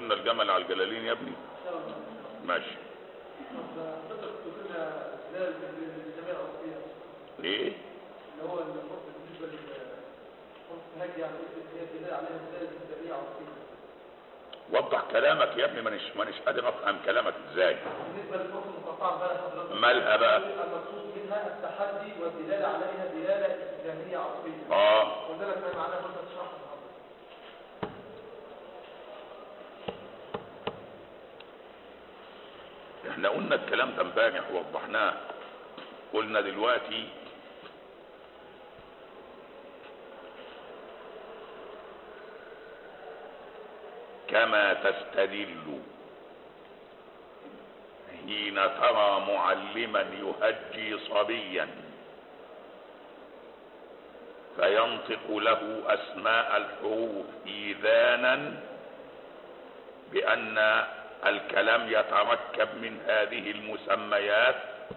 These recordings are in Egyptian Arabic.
قلنا الجمل على الجلالين يا ابني ان شاء الله ماشي طب حضرتك قلت لنا لا للجميع العربيه ايه اللي هو الحكم بالنسبه للحكم هاجي يعني هي الدلاله عليها دلاله الجميع العربيه وضح كلامك يا ابني مانيش مانيش قادر افهم كلامك ازاي بالنسبه للحكم المقطع بقى حضرتك مالها بقى المقصود منها التحدي والدلاله عليها دلاله استفهاميه عرفيه اه قلت لك ما معناها مثلا تشرح احنا قلنا الكلام ده امبارح ووضحناه قلنا دلوقتي كما تستدل حين ترى معلما يهجي صبيا فينطق له اسماء الحروف ايذانا بان الكلام يتركب من هذه المسميات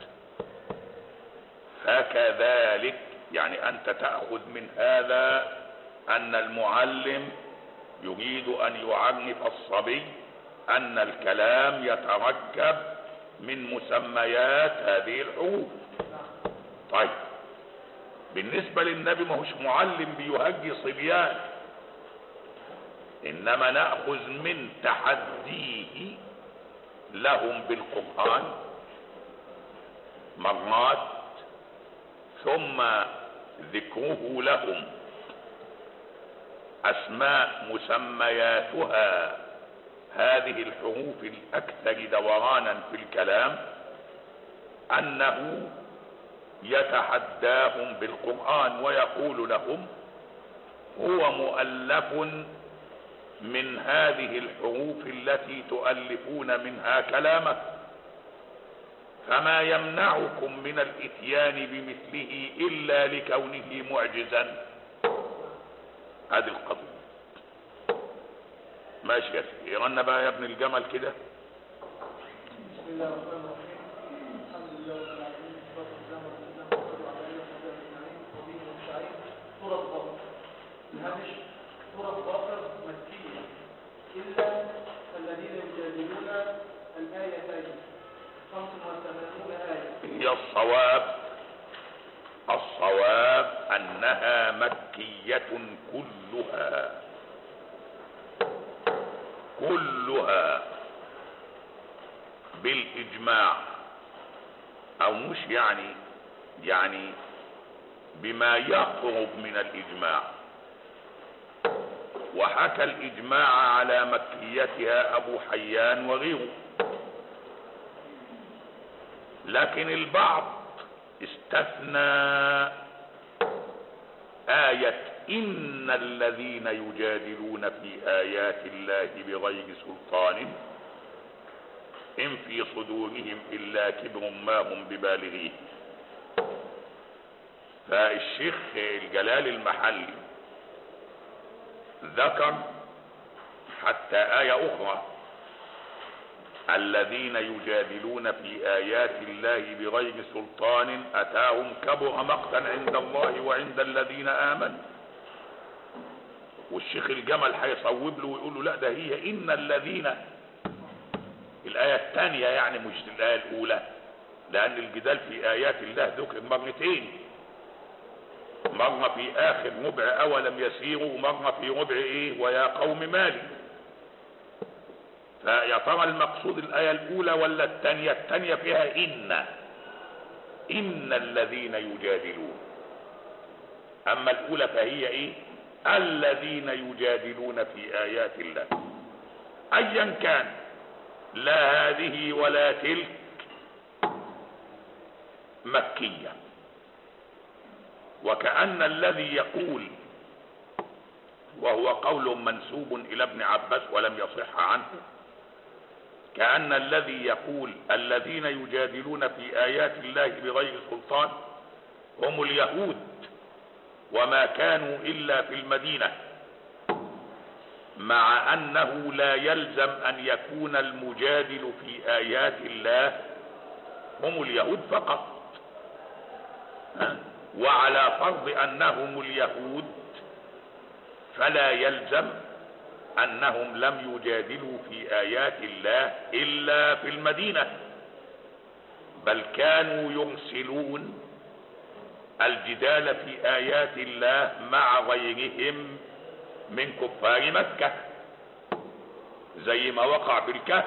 فكذلك يعني انت تاخذ من هذا ان المعلم يريد ان يعرف الصبي ان الكلام يتركب من مسميات هذه الحروف طيب بالنسبة للنبي ما هوش معلم بيهجي صبيان انما ناخذ من تحديه لهم بالقران مرات ثم ذكره لهم اسماء مسمياتها هذه الحروف الاكثر دورانا في الكلام انه يتحداهم بالقران ويقول لهم هو مؤلف من هذه الحروف التي تؤلفون منها كلامك فما يمنعكم من الاتيان بمثله الا لكونه معجزا هذه القضية ماشي يا سيدي غنى بقى يا ابن الجمل كده بسم الله الرحمن الرحيم الحمد لله رب العالمين والصلاه والسلام على سيدنا محمد وعلى اله وصحبه اجمعين وبه نستعين سوره فاطر الهامش سوره فاطر مكيه الا الذين يجادلون الايتين 85 ايه هي الصواب الصواب انها مكية كلها كلها بالاجماع او مش يعني يعني بما يقرب من الاجماع وحكى الاجماع على مكيتها ابو حيان وغيره لكن البعض استثنى آية إن الذين يجادلون في آيات الله بغير سلطان إن في صدورهم إلا كبر ما هم ببالغيه فالشيخ الجلال المحلي ذكر حتى آية أخرى الذين يجادلون في آيات الله بغير سلطان أتاهم كبر مقتا عند الله وعند الذين آمنوا والشيخ الجمل هيصوب له ويقول له لا ده هي إن الذين الآية الثانية يعني مش الآية الأولى لأن الجدال في آيات الله ذكر مرتين مرة في آخر ربع أولم يسيروا ومرة في ربع إيه ويا قوم مالي فيا ترى المقصود الآية الأولى ولا الثانية الثانية فيها إن إن الذين يجادلون أما الأولى فهي إيه الذين يجادلون في آيات الله أيا كان لا هذه ولا تلك مكية وكأن الذي يقول وهو قول منسوب إلى ابن عباس ولم يصح عنه كأن الذي يقول الذين يجادلون في آيات الله بغير سلطان هم اليهود وما كانوا إلا في المدينة مع أنه لا يلزم أن يكون المجادل في آيات الله هم اليهود فقط ها؟ وعلى فرض أنهم اليهود فلا يلزم انهم لم يجادلوا في ايات الله الا في المدينه بل كانوا يرسلون الجدال في ايات الله مع غيرهم من كفار مكه زي ما وقع في الكهف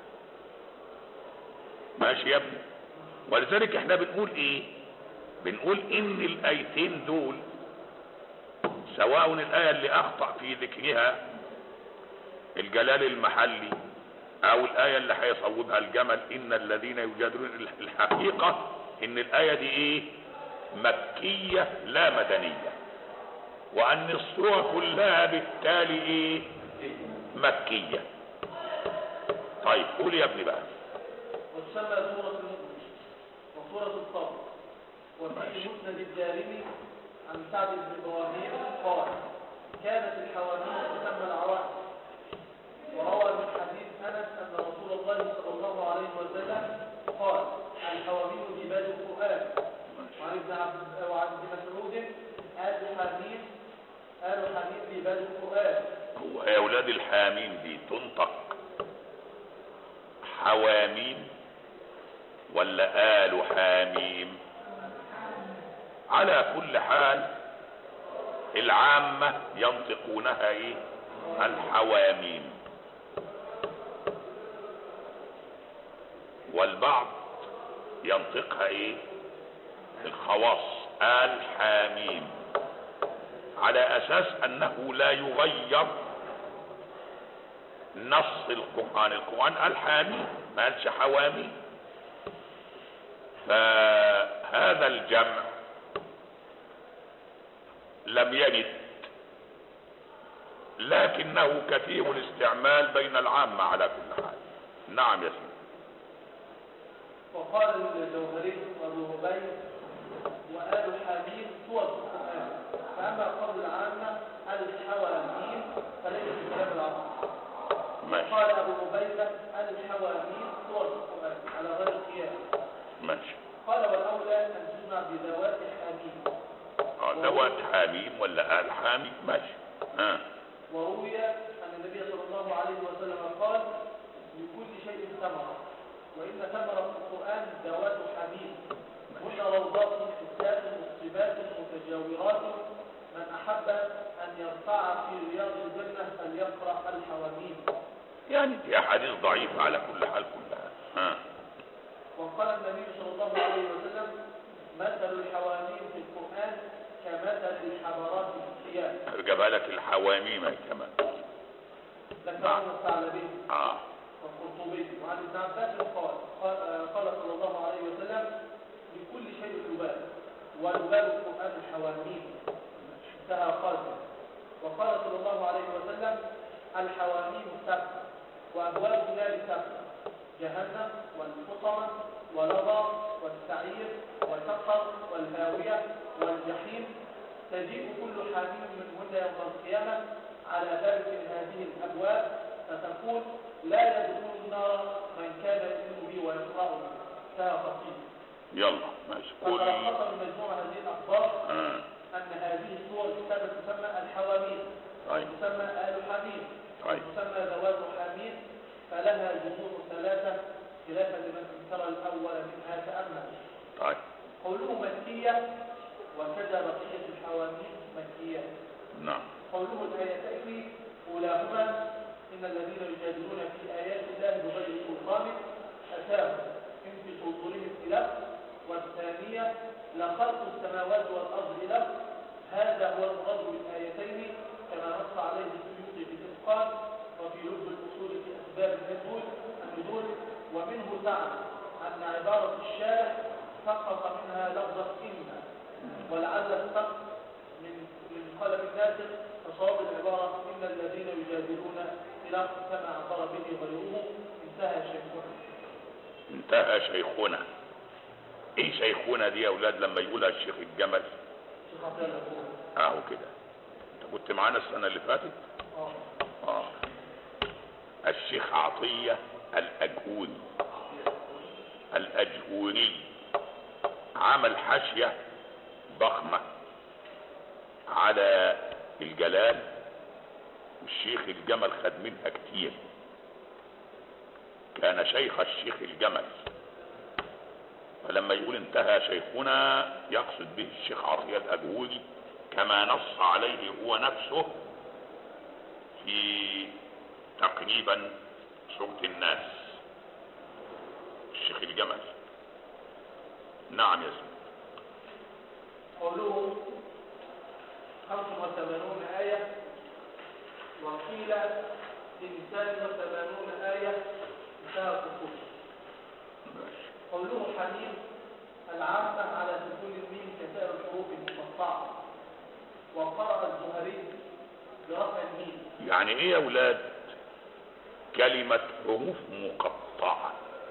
ماشي يا ابني ولذلك احنا بنقول ايه بنقول ان الايتين دول سواء الايه اللي اخطا في ذكرها الجلال المحلي او الايه اللي هيصوبها الجمل ان الذين يجادلون الحقيقه ان الايه دي ايه مكيه لا مدنيه وان الصوره كلها بالتالي ايه مكيه طيب قول يا ابني بقى وتسمى سورة المؤمن وسورة الصبر وفي مسند الدارمي عن سعد بن ابراهيم قال كانت الحواميم تسمى العوائق وروى من حديث انس ان رسول الله صلى الله عليه وسلم قال الحواميم جبال القران وعن ابن عبد وعن ابن مسعود ال حميم ال حميم جبال القران هو يا اولاد الحاميم دي تنطق حواميم ولا آل حاميم على كل حال العامة ينطقونها ايه الحواميم والبعض ينطقها ايه الخواص الحاميم على اساس انه لا يغير نص القرآن القرآن قال حامي ما قالش حوامي فهذا الجمع لم يرد لكنه كثير الاستعمال بين العامة على كل حال نعم يا سيدي وقال الجوهري وابو عبيد وآل حميم سور القرآن فأما قول العامة الحواميم فليس في كتاب العرب ماشي قال أبو عبيدة الحواميم سور القرآن على غير القياس ماشي قال والأولى أن تجمع بذوات حميم اه ذوات حاميم ولا آل حامي ماشي ها وروي أن النبي صلى الله عليه وسلم قال لكل شيء ثمرة وإن ثمرة القرآن ذوات حميم هن روضات حسات مصيبات متجاورات من أحب أن يرفع في رياض الجنة فليقرأ الحواميم يعني دي احاديث ضعيفة على كل حال كلها ها وقال النبي صلى الله عليه وسلم مثل الحواميم في القرآن كمثل الحضارات في القيام جابها لك الحواميم أي كمان ذكره الثعلبي اه والقرطبي وعن ابن عباس قال قال آه، قال صلى الله عليه وسلم لكل شيء لباب ولباب القرآن الحواميم انتهى قلبه وقال صلى الله عليه وسلم الحواميم سبع وأبواب النار سبع جهنم والحطمة ولظى والسعير وسقر والهاوية والجحيم تجيء كل حاميم منهن يوم القيامة على باب من هذه الأبواب فتقول لا يدخل النار من كان يؤمن بي ويقرأ فيها خطيب يلا ماشي قول فتلخص من مجموع هذه الأخبار آه. أن هذه الصور كانت تسمى الحواميم طيب تسمى آل حميم طيب تسمى ذوات حميم فلها جموع ثلاثة خلافا لمن انكر الأول منها تأمل طيب قوله مكية وكذا بقية الحواميم مكية نعم قوله الآيتين أولاهما إن الذين يجادلون في آيات الله بغير سلطان أتاهم إن في صدورهم إله والثانية لخلق السماوات والأرض إله هذا هو المراد بالآيتين كما نص عليه السيوطي في الإتقان وفي لب الأصول في أسباب النزول النزول ومنه زعم أن عبارة الشارع سقط منها لفظة إن ولعل السقط من من قلم الناسخ فصواب العبارة إن الذين يجادلون إلى كما عبر به غيره انتهى شيخنا انتهى شيخنا ايه شيخنا دي يا اولاد لما يقولها الشيخ الجمل شيخ عبد الله أبوه. اهو كده انت كنت معانا السنة اللي فاتت اه اه الشيخ عطية الاجهوني الاجهوني عمل حاشية ضخمة على الجلال والشيخ الجمل خد منها كتير كان شيخ الشيخ الجمل فلما يقول انتهى شيخنا يقصد به الشيخ عطية الأجهودي كما نص عليه هو نفسه في تقريبا سورة الناس الشيخ الجمل نعم يا سيدي قوله 85 آية وقيل إنسان وثمانون آية انتهى الكفر ماشي. قوله حديث العامة على سكون الميم كسائر الحروف المقطعة وقرأ الزهري برفع الميم يعني ايه يا ولاد كلمة حروف مقطعة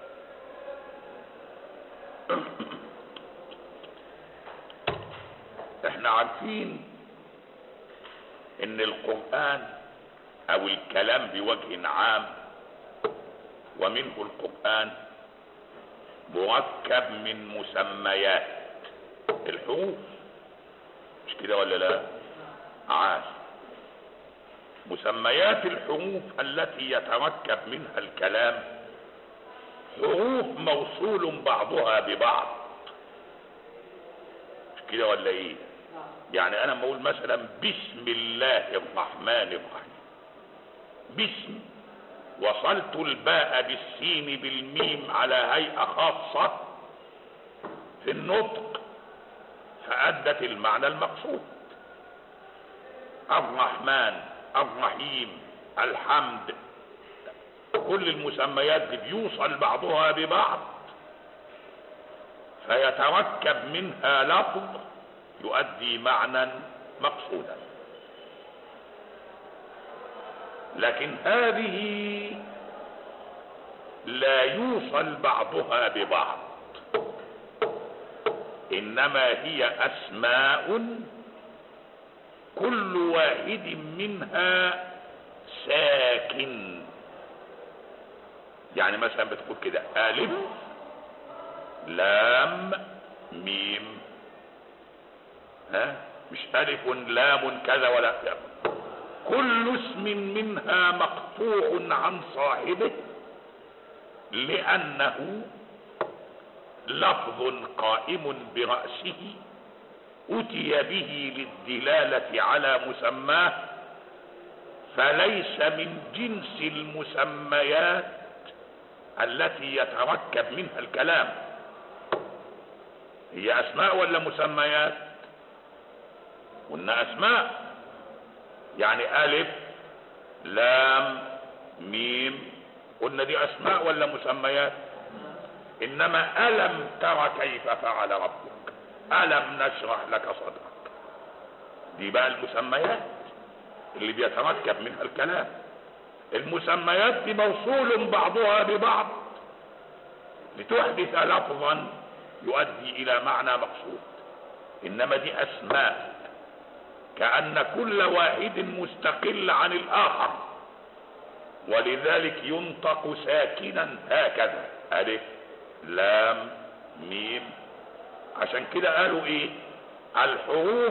احنا عارفين ان القرآن او الكلام بوجه عام ومنه القرآن مركب من مسميات الحروف مش كده ولا لا عاش مسميات الحروف التي يتركب منها الكلام حروف موصول بعضها ببعض مش كده ولا ايه نعم يعني انا لما اقول مثلا بسم الله الرحمن الرحيم بسم وصلت الباء بالسين بالميم على هيئة خاصة في النطق فأدت المعنى المقصود الرحمن الرحيم الحمد كل المسميات دي بيوصل بعضها ببعض فيتركب منها لفظ يؤدي معنى مقصودا لكن هذه لا يوصل بعضها ببعض انما هي اسماء كل واحد منها ساكن يعني مثلا بتقول كده الف لام ميم ها مش الف لام كذا ولا كذا كل اسم منها مقطوع عن صاحبه لانه لفظ قائم براسه اتي به للدلاله على مسماه فليس من جنس المسميات التي يتركب منها الكلام هي اسماء ولا مسميات قلنا اسماء يعني الف لام ميم قلنا دي اسماء ولا مسميات انما الم تر كيف فعل ربك الم نشرح لك صدرك دي بقى المسميات اللي بيتركب منها الكلام المسميات دي موصول بعضها ببعض لتحدث لفظا يؤدي الى معنى مقصود انما دي اسماء كأن كل واحد مستقل عن الآخر ولذلك ينطق ساكنا هكذا ألف لام ميم عشان كده قالوا ايه الحروف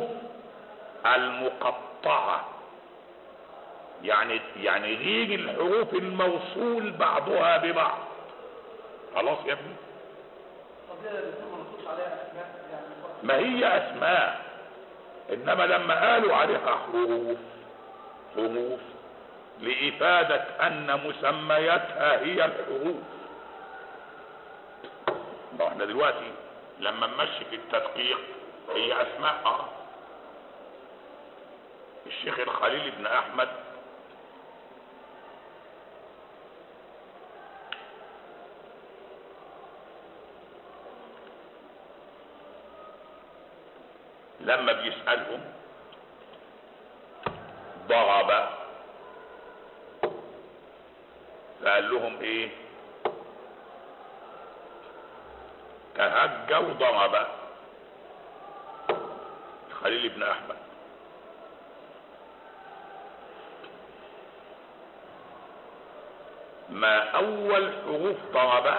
المقطعة يعني يعني غير الحروف الموصول بعضها ببعض خلاص يا ابني طب ليه بيكون منصوص عليها أسماء يعني فقط ما هي اسماء انما لما قالوا عليها حروف حروف لافادة ان مسمياتها هي الحروف ما احنا دلوقتي لما نمشي في التدقيق هي اسماء اه الشيخ الخليل بن احمد لما بيسألهم ضرب فقال لهم ايه تهجى وضرب خليل بن احمد ما اول حروف ضرب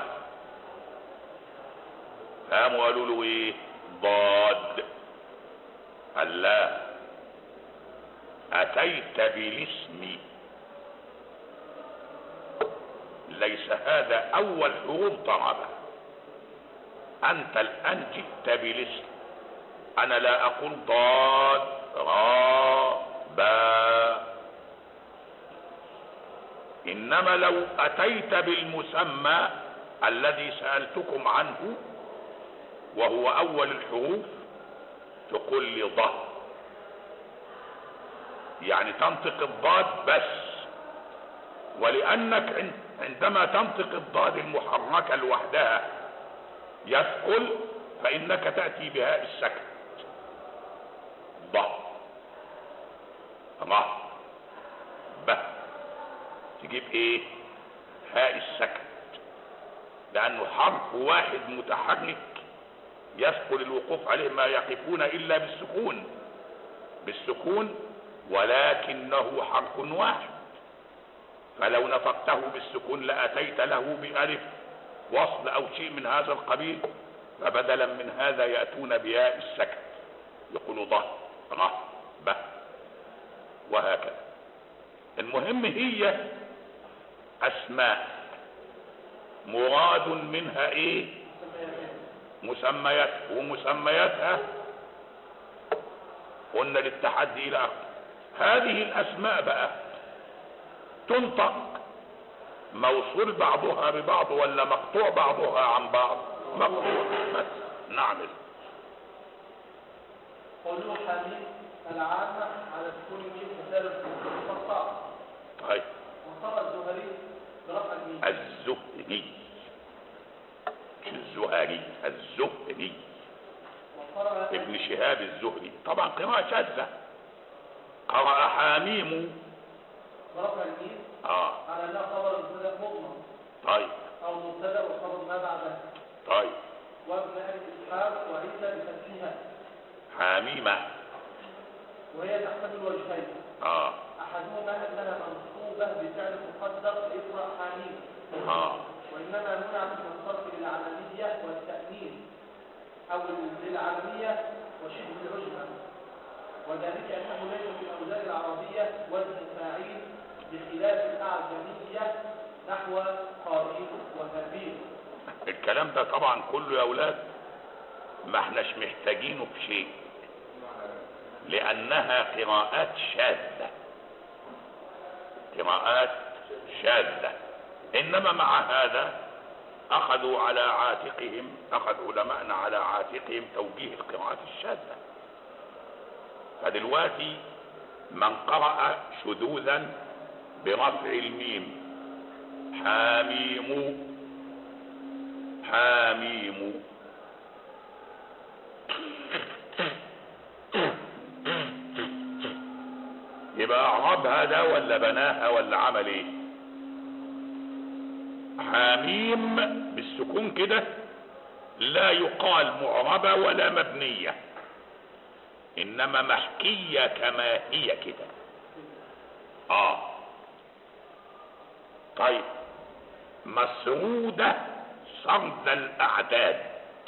قاموا قالوا له ايه ضاد قال لا اتيت بالاسم ليس هذا اول حروف ضربه انت الان جئت بالاسم انا لا اقول ضاد را با انما لو اتيت بالمسمى الذي سالتكم عنه وهو اول الحروف تقول لي ضه يعني تنطق الضاد بس ولانك عندما تنطق الضاد المحركه لوحدها يثقل فانك تاتي بهاء السكت ضه الله ب تجيب ايه هاء السكت لانه حرف واحد متحرك يثقل الوقوف عليه ما يقفون الا بالسكون بالسكون ولكنه حرف واحد فلو نطقته بالسكون لاتيت له بألف وصل او شيء من هذا القبيل فبدلا من هذا يأتون بياء السكت يقولوا ضه ره ب وهكذا المهم هي اسماء مراد منها ايه مسميات ومسمياتها قلنا للتحدي الى اخره هذه الاسماء بقى تنطق موصول بعضها ببعض ولا مقطوع بعضها عن بعض مقطوع بس نعمل قوله حميد العامة على سكون الميم مثال المقطع طيب وقرأ الزهري برفع الميم الزهري مش الزهري الزهري وقرأ ابن شهاب الزهري طبعا قراءة شاذة قرأ حاميم برفع الميم اه على انها خبر مبتدا مضمن طيب او مبتدا وخبر ما بعده طيب وابن ابي اسحاق وعيسى بفتحها حميمة وهي تحتمل وجهين اه احدهما انها منصوبه بفعل مقدر اقرا حميم اه وانما منعت من الصرف للعلميه والتانيث او للعلميه وشبه العجمه وذلك انه ليس في الاوزان العربيه وزن فاعيل بخلاف الاعجميه نحو قارئ وكبير الكلام ده طبعا كله يا اولاد ما احناش محتاجينه في شيء لانها قراءات شاذة قراءات شاذة انما مع هذا اخذوا على عاتقهم اخذ علماءنا على عاتقهم توجيه القراءات الشاذة فدلوقتي من قرأ شذوذا برفع الميم حاميم حاميم يبقى اعربها ده ولا بناها ولا عمل ايه حاميم بالسكون كده لا يقال معربة ولا مبنية انما محكية كما هي كده اه طيب مسرودة صمد الاعداد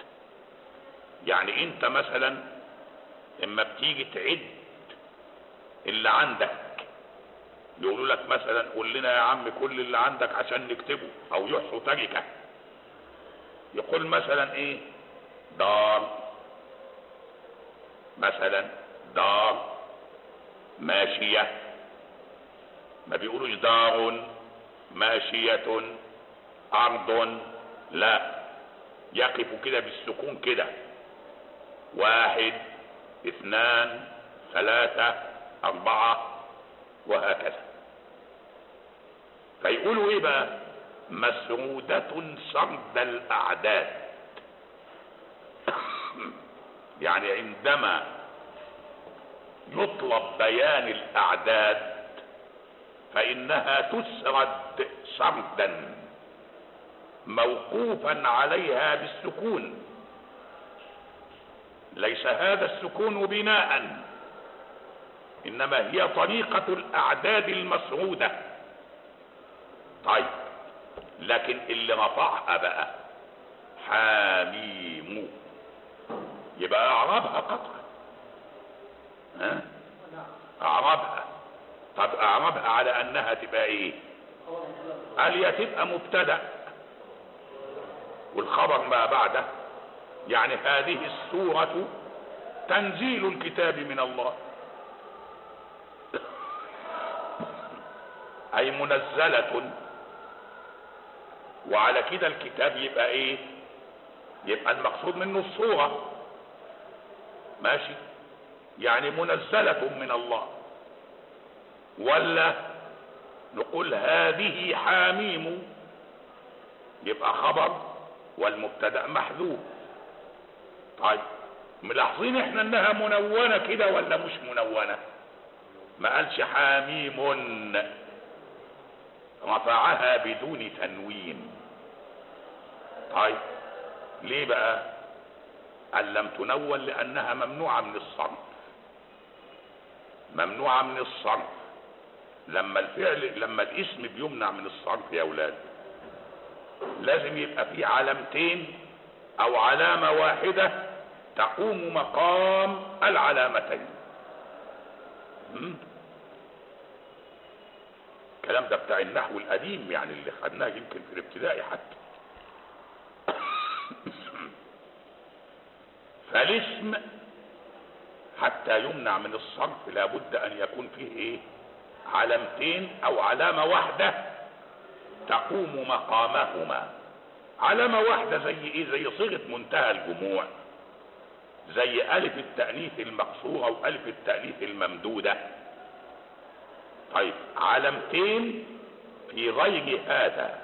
يعني انت مثلا اما بتيجي تعد اللي عندك يقولوا لك مثلا قول لنا يا عم كل اللي عندك عشان نكتبه او يحصوا تركه يقول مثلا ايه دار مثلا دار ماشية ما بيقولوش دار ماشية ارض لا يقف كده بالسكون كده واحد اثنان ثلاثة اربعة وهكذا فيقولوا ايه بقى مسرودة صمد الاعداد يعني عندما يطلب بيان الاعداد فانها تسرد صمدا موقوفا عليها بالسكون ليس هذا السكون بناء انما هي طريقة الاعداد المسعودة طيب لكن اللي رفعها بقى حاميم يبقى اعربها قطعا ها نعم اعربها طب اعربها على انها تبقى ايه قال يا تبقى مبتدا والخبر ما بعده يعني هذه السورة تنزيل الكتاب من الله اي منزلة وعلى كده الكتاب يبقى ايه يبقى المقصود منه الصورة ماشي يعني منزلة من الله ولا نقول هذه حاميم يبقى خبر والمبتدا محذوف طيب ملاحظين احنا انها منونة كده ولا مش منونة ما قالش حاميم رفعها بدون تنوين طيب ليه بقى قال لم تنون لانها ممنوعة من الصرف ممنوعة من الصرف لما الفعل لما الاسم بيمنع من الصرف يا اولاد لازم يبقى في علامتين او علامة واحدة تقوم مقام العلامتين م? الكلام ده بتاع النحو القديم يعني اللي خدناه يمكن في الابتدائي حتى فالاسم حتى يمنع من الصرف لابد ان يكون فيه ايه علامتين او علامة واحدة تقوم مقامهما علامة واحدة زي ايه زي صيغة منتهى الجموع زي الف التأنيث المقصورة والف التأنيث الممدودة طيب علامتين في غير هذا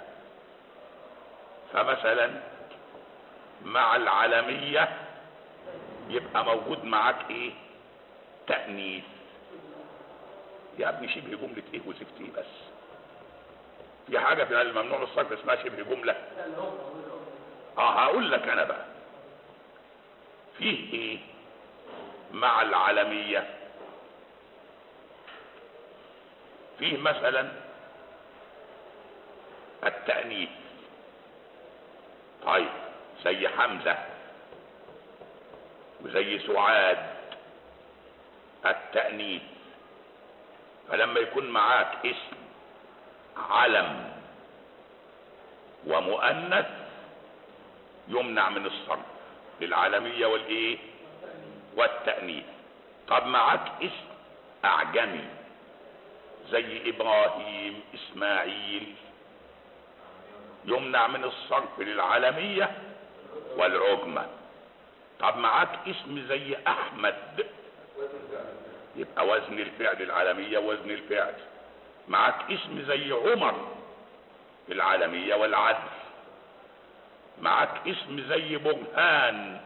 فمثلا مع العلمية يبقى موجود معاك ايه تأنيث يا ابني شبه جملة ايه وزفت ايه بس في حاجة في الممنوع من الصرف اسمها شبه جملة اه هقول لك انا بقى فيه ايه مع العلمية فيه مثلا التأنيث طيب زي حمزة وزي سعاد التأنيث فلما يكون معاك اسم علم ومؤنث يمنع من الصرف للعالمية والايه والتأنيث طب معاك اسم اعجمي زي ابراهيم اسماعيل يمنع من الصرف للعالمية والعجمة طب معاك اسم زي احمد يبقى وزن الفعل العالمية وزن الفعل معاك اسم زي عمر العالمية والعدل معاك اسم زي برهان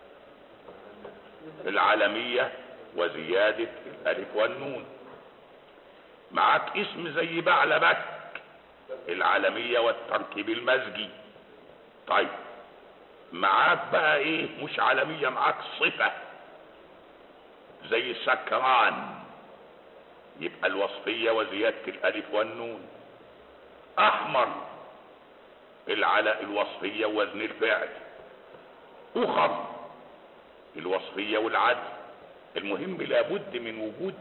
العالمية وزيادة الألف والنون معاك اسم زي بعلبك العالمية والتركيب المزجي طيب معاك بقى ايه مش عالمية معاك صفة زي سكران يبقى الوصفية وزيادة الألف والنون أحمر العلاء الوصفية وزن الفعل أخر الوصفية والعدل المهم لابد من وجود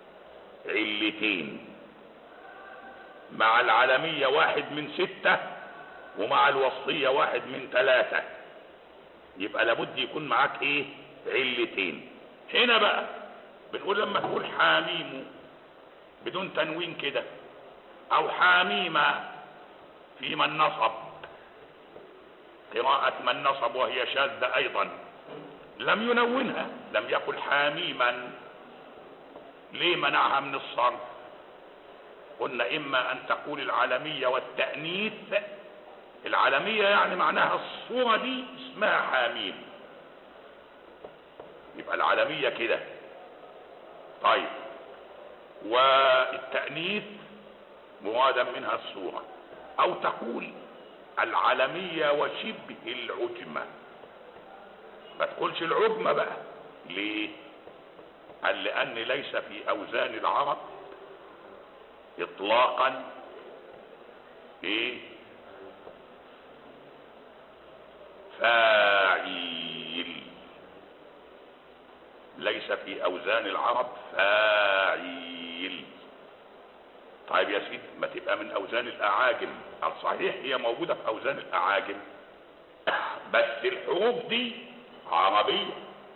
علتين مع العالمية واحد من ستة ومع الوصفية واحد من ثلاثة يبقى لابد يكون معاك ايه علتين هنا بقى بنقول لما تقول حاميم بدون تنوين كده او حاميمة في من نصب قراءة من نصب وهي شاذة ايضا لم ينونها لم يقل حاميما ليه منعها من الصرف قلنا اما ان تقول العالمية والتأنيث العالمية يعني معناها الصورة دي اسمها حاميم يبقى العالمية كده طيب والتأنيث مرادا منها الصورة او تقول العالمية وشبه العجمة ما تقولش العجمة بقى ليه قال لان ليس في اوزان العرب اطلاقا ايه فاعيل ليس في اوزان العرب فاعيل طيب يا سيدي ما تبقى من اوزان الاعاجم الصحيح هي موجودة في اوزان الاعاجم بس الحروف دي عربية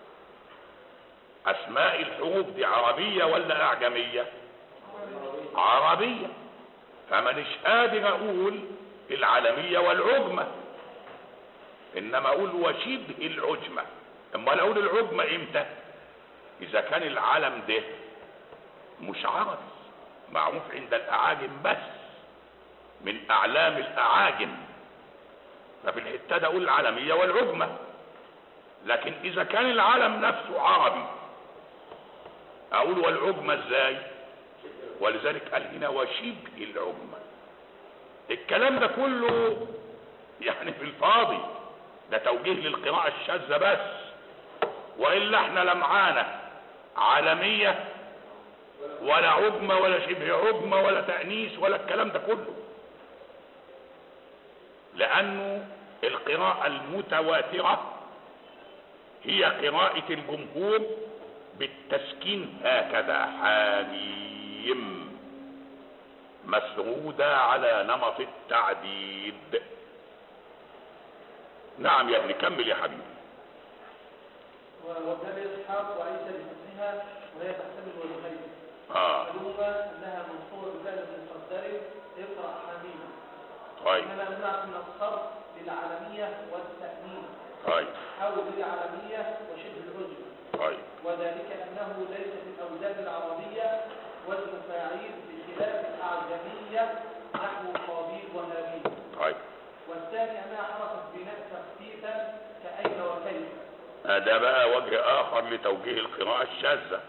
اسماء الحروف دي عربية ولا اعجمية عربية فمانيش قادر اقول العالمية والعجمة انما اقول وشبه العجمة اما اقول العجمة امتى اذا كان العلم ده مش عربي معروف عند الاعاجم بس من اعلام الاعاجم ففي الحته ده اقول العالميه والعجمه لكن اذا كان العلم نفسه عربي اقول والعجمه ازاي ولذلك قال هنا وشبه العجمه الكلام ده كله يعني في الفاضي ده توجيه للقراءه الشاذه بس والا احنا لا معانا عالميه ولا عجمه ولا شبه عجمه ولا تانيث ولا الكلام ده كله لانه القراءه المتواتره هي قراءه الجمهور بالتسكين هكذا حاميم مسرودة على نمط التعديد نعم يا ابني كمل يا حبيبي وابن اسحاق وعيسى بمثلها وهي تحتمل وجهين اه احدهما انها منصوبه بفعل مقدر اقرا حميم طيب انما نمنع من الصرف للعالميه والتامين طيب او للعالميه وشبه العجمه طيب وذلك انه ليس في الاوزان العربيه وزن فاعيل بخلاف الاعجميه نحو قابيل وهابيل طيب والثاني انها حركت بناء تخفيفا كاين وكيف ده بقى وجه اخر لتوجيه القراءة الشاذة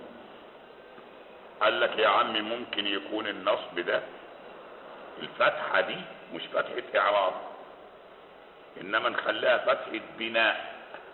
قال لك يا عمي ممكن يكون النصب ده الفتحة دي مش فتحة اعراب انما نخليها فتحة بناء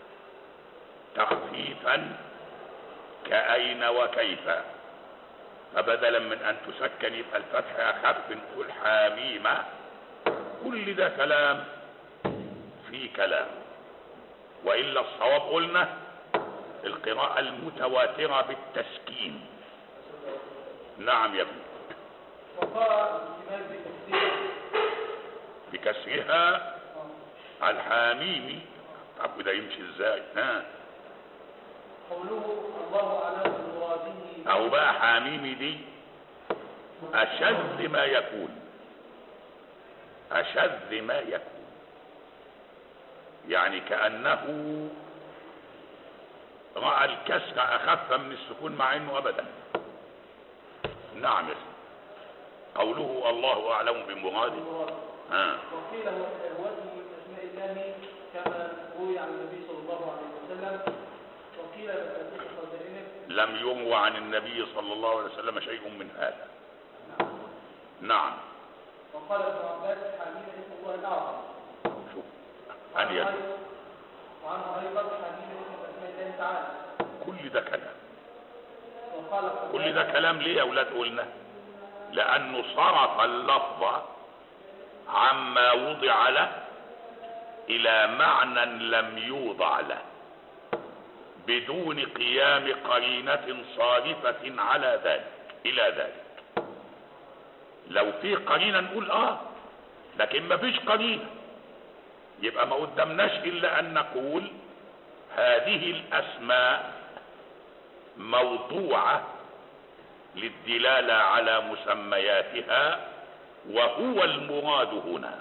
تخفيفا كأين وكيف فبدلا من ان تسكن يبقى الفتح اخف نقول حاميمة كل ده كلام في كلام والا الصواب قلنا القراءة المتواترة بالتسكين نعم يا ابني وقرأ الاحتمال بتفسير بكسرها الحاميمي طب وده يمشي ازاي ها قوله الله اعلم بمراده او بقى حاميمي دي اشد ما يكون اشد ما يكون يعني كانه راى الكسر اخف من السكون مع انه ابدا نعم يا سيدي. قوله الله اعلم بمراده بمراده ها وقيل هو وزن من اسماء الله كما روي عن النبي صلى الله عليه وسلم وقيل مفاتيح خزائنه لم يروى عن النبي صلى الله عليه وسلم شيء من هذا نعم وقال ابن عباس حامين اسم الله الاعظم شوف أن يد وعنه ايضا حامين اسم اسماء الله تعالى كل ده كلام وقال كل ده كلام ليه يا اولاد قلنا لانه صرف اللفظ عما وضع له الى معنى لم يوضع له بدون قيام قرينة صارفة على ذلك الى ذلك لو في قرينة نقول اه لكن ما فيش قرينة يبقى ما قدامناش الا ان نقول هذه الاسماء موضوعة للدلالة على مسمياتها وهو المراد هنا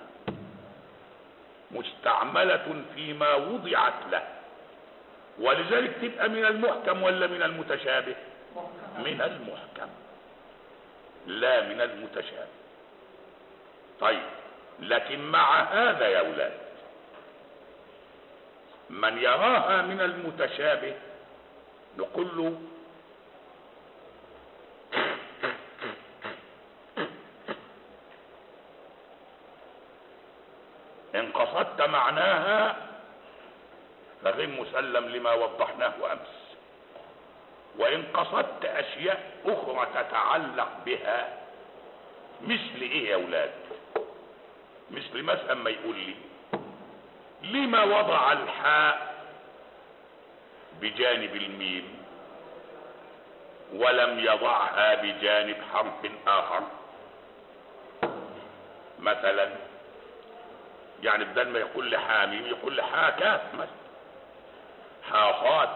مستعملة فيما وضعت له ولذلك تبقى من المحكم ولا من المتشابه من المحكم لا من المتشابه طيب لكن مع هذا يا اولاد من يراها من المتشابه نقول له ان قصدت معناها فغير مسلم لما وضحناه امس وان قصدت اشياء اخرى تتعلق بها مثل ايه يا اولاد مثل مثلا ما يقول لي لما وضع الحاء بجانب الميم ولم يضعها بجانب حرف اخر مثلا يعني بدل ما يقول لي حاميم يقول لي حاكات مثلا حاصات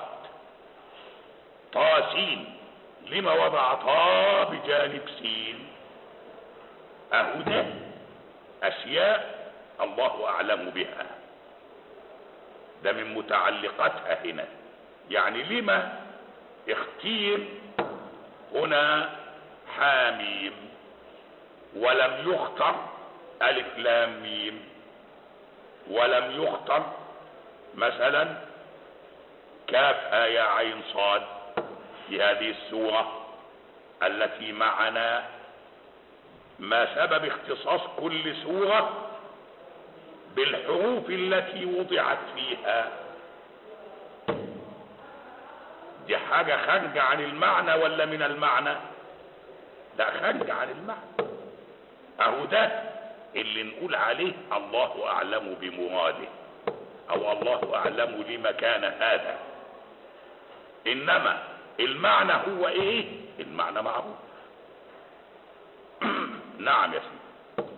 طاسين لما وضع طا بجانب سين اهو ده اشياء الله اعلم بها ده من متعلقاتها هنا يعني لما اختير هنا حاميم ولم يختر الف لام ميم ولم يختر مثلا كاف آية عين صاد في هذه السورة التي معنا ما سبب اختصاص كل سورة بالحروف التي وضعت فيها دي حاجة خارجة عن المعنى ولا من المعنى ده خارجة عن المعنى اهو ده اللي نقول عليه الله اعلم بمراده او الله اعلم لما كان هذا انما المعنى هو ايه المعنى معروف نعم يا سيدي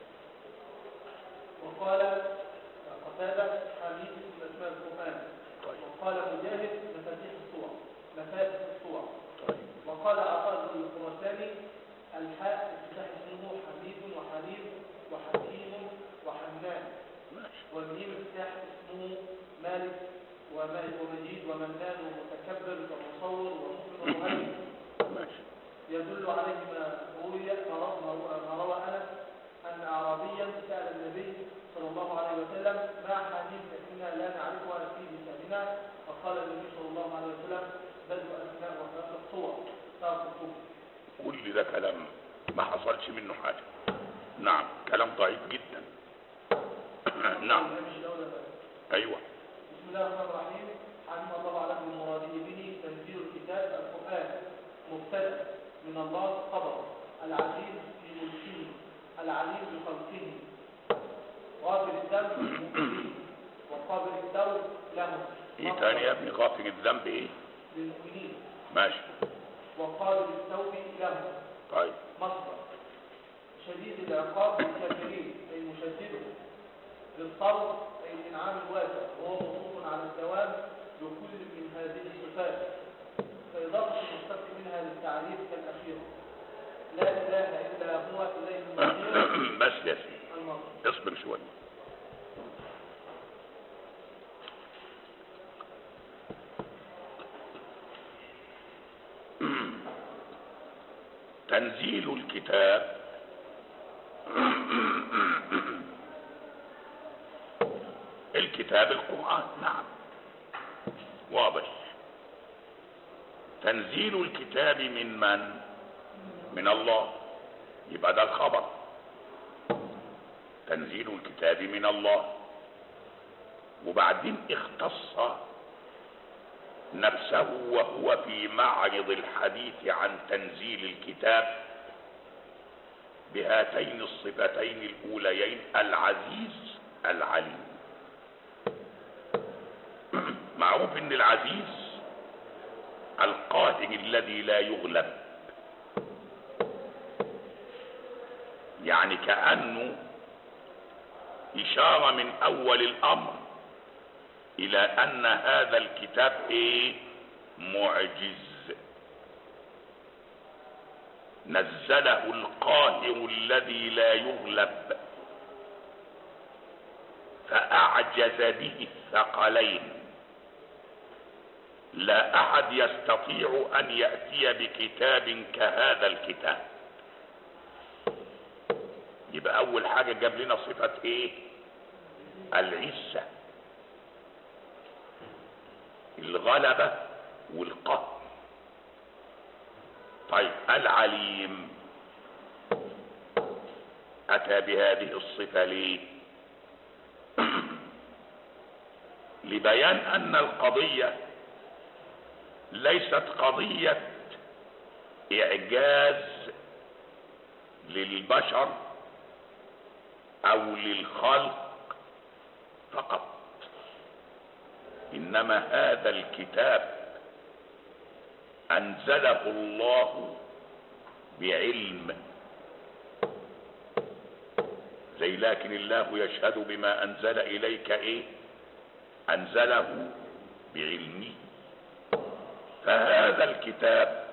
وقال قتادة حميد من أسماء القرآن طيب وقال مجاهد مفاتيح الصور مفاتيح الصور طيب وقال عطاء بن الخراساني الحاء افتتاح اسمه حميد وحليم وحكيم وحنان ماشي والميم افتتاح اسمه مالك وما- ومجيد ومنان ومتكبر ومصور ومؤمن ومهيمن ماشي يدل عليه ما روي ما روى- ما روى- ما روى انس ان اعرابيا سال النبي صلى الله عليه وسلم ما حديث فانا لا نعرفها في لساننا فقال النبي صلى الله عليه وسلم بدء اسماء وثلاث صور ثلاث صور كل ده كلام ما حصلش منه حاجة نعم كلام ضعيف جدا نعم مش دولة بس. ايوه بسم الله الرحمن الرحيم حمد الله على المراده به تنزيل الكتاب القرآن مبتدأ من الله خبر العزيز في ملكه العليم بخلقه غافر الذنب للمؤمنين وقابل التوب لهم ايه تاني يا ابني غافر الذنب ايه للمؤمنين ماشي وقابل التوب لهم طيب مصدر شديد العقاب للكافرين أي مشدده للصبر أي الإنعام الواسع وهو موصوف على الدوام بكل من هذه الصفات فإضافة المشتق منها للتعريف كالأخير لا إله إلا هو إليه المصير بس يا سيدي المصير اصبر شوية تنزيل الكتاب الكتاب القرآن نعم واضح تنزيل الكتاب من من من الله يبقى ده الخبر تنزيل الكتاب من الله وبعدين اختص نفسه وهو في معرض الحديث عن تنزيل الكتاب بهاتين الصفتين الاوليين العزيز العليم معروف ان العزيز القاهر الذي لا يغلب يعني كانه اشاره من اول الامر الى ان هذا الكتاب ايه معجز نزله القاهر الذي لا يغلب فاعجز به الثقلين لا احد يستطيع ان ياتي بكتاب كهذا الكتاب يبقى اول حاجه جاب لنا صفه ايه العزه الغلبه والقهر طيب العليم اتى بهذه الصفه ليه لبيان ان القضيه ليست قضيه اعجاز للبشر او للخلق فقط انما هذا الكتاب انزله الله بعلم زي لكن الله يشهد بما انزل اليك ايه انزله بعلمه فهذا الكتاب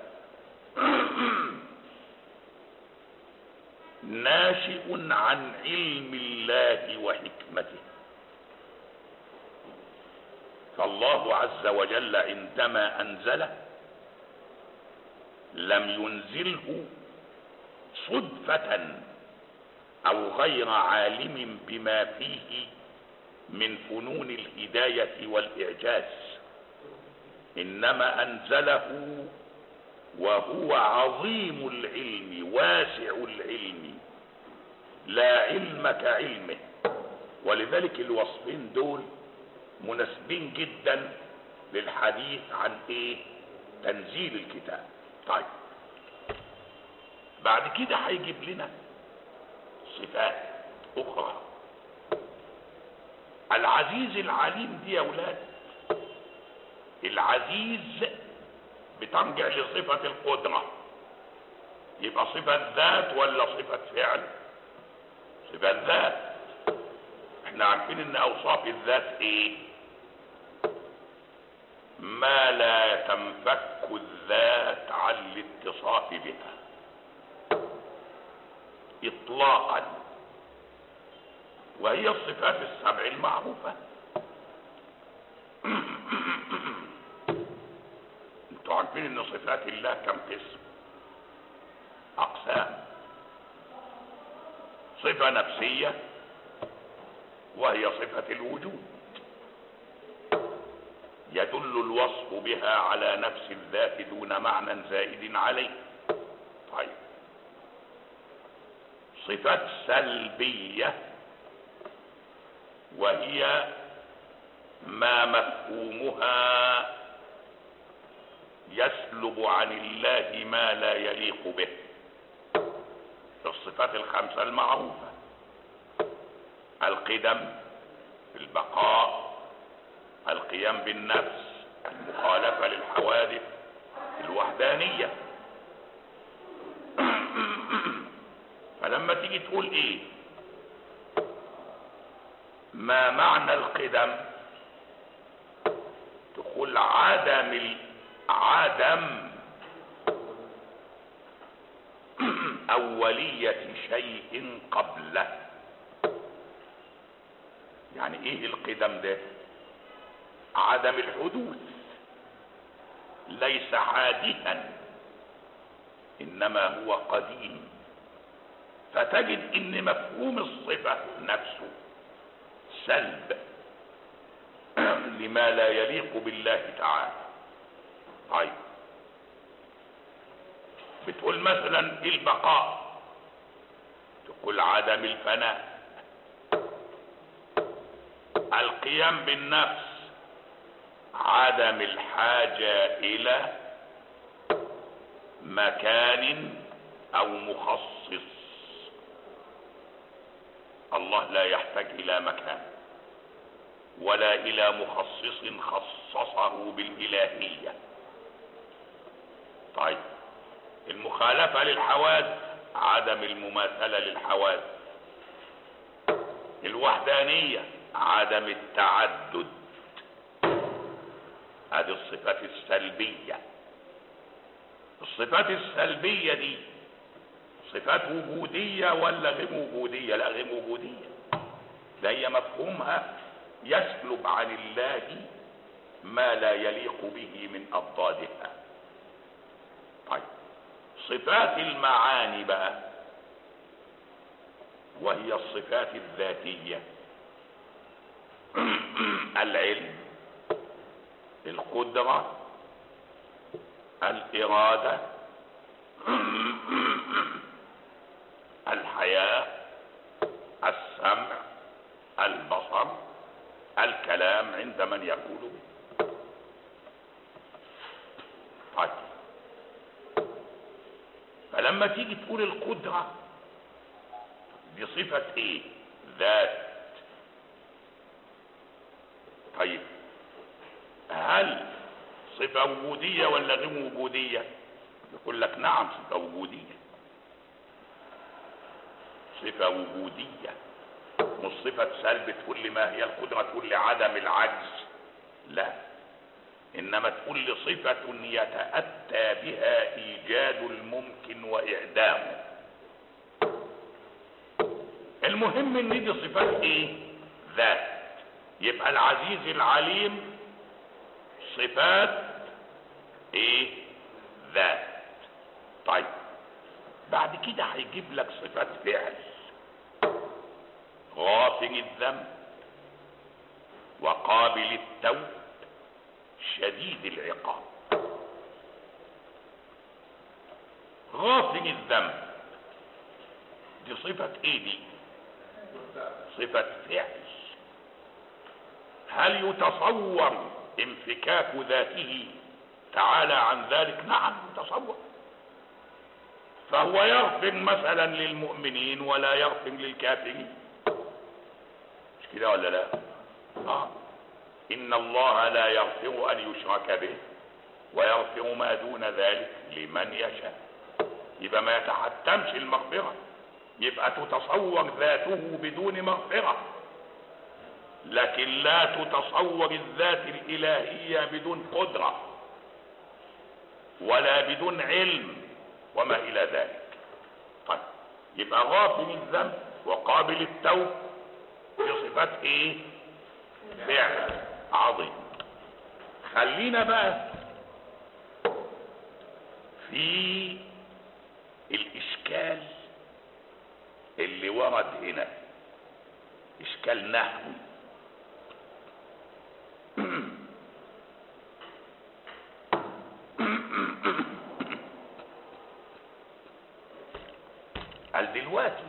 ناشئ عن علم الله وحكمته فالله عز وجل عندما انزله لم ينزله صدفة او غير عالم بما فيه من فنون الهداية والاعجاز انما انزله وهو عظيم العلم واسع العلم لا علم كعلمه ولذلك الوصفين دول مناسبين جدا للحديث عن ايه تنزيل الكتاب طيب بعد كده هيجيب لنا صفات اخرى العزيز العليم دي يا اولاد العزيز بترجع لصفة القدرة يبقى صفة ذات ولا صفة فعل صفة ذات احنا عارفين ان اوصاف الذات ايه ما لا تنفك الذات عن الاتصاف بها اطلاقا وهي الصفات السبع المعروفة انتوا عارفين ان صفات الله كم قسم اقسام صفة نفسية وهي صفة الوجود يدل الوصف بها على نفس الذات دون معنى زائد عليه طيب صفات سلبية وهي ما مفهومها يسلب عن الله ما لا يليق به الصفات الخمسة المعروفة القدم البقاء القيام بالنفس المخالفة للحوادث الوحدانية فلما تيجي تقول ايه ما معنى القدم تقول عدم ال... عدم أولية شيء قبله يعني ايه القدم ده عدم الحدوث ليس حادثا انما هو قديم فتجد ان مفهوم الصفة نفسه سلب لما لا يليق بالله تعالى طيب بتقول مثلا البقاء تقول عدم الفناء القيام بالنفس عدم الحاجة الى مكان او مخصص الله لا يحتاج الى مكان ولا الى مخصص خصصه بالالهية طيب المخالفة للحوادث عدم المماثلة للحوادث الوحدانية عدم التعدد هذه الصفات السلبية الصفات السلبية دي صفات وجودية ولا غير وجودية لا غير وجودية ده هي مفهومها يسلب عن الله ما لا يليق به من أضدادها طيب صفات المعاني بقى وهي الصفات الذاتية العلم القدرة الإرادة الحياة السمع البصر الكلام عند من يقول به طيب فلما تيجي تقول القدرة دي صفة ايه ذات طيب هل صفة وجودية ولا غير وجودية يقول لك نعم صفة وجودية صفة وجودية مش صفة سلب تقول لي ما هي القدرة تقول لي عدم العجز لا انما تقول لي صفة يتأتى بها ايجاد الممكن واعدامه المهم ان دي صفات ايه ذات يبقى العزيز العليم صفات ايه ذات طيب بعد كده هيجيب لك صفات فعل غافر الذنب وقابل التوب شديد العقاب غافر الذنب دي صفة ايه دي صفة فعل هل يتصور انفكاك ذاته تعالى عن ذلك نعم يتصور فهو يغفر مثلا للمؤمنين ولا يغفر للكافرين مش كده ولا لا آه. ان الله لا يغفر ان يشرك به ويغفر ما دون ذلك لمن يشاء يبقى ما يتحتمش المغفرة يبقى تتصور ذاته بدون مغفرة لكن لا تتصور الذات الإلهية بدون قدرة ولا بدون علم وما إلى ذلك طيب يبقى غافل الذنب وقابل التوب بصفات ايه فعل عظيم خلينا بقى في الاشكال اللي ورد هنا اشكال نحوي قال دلوقتي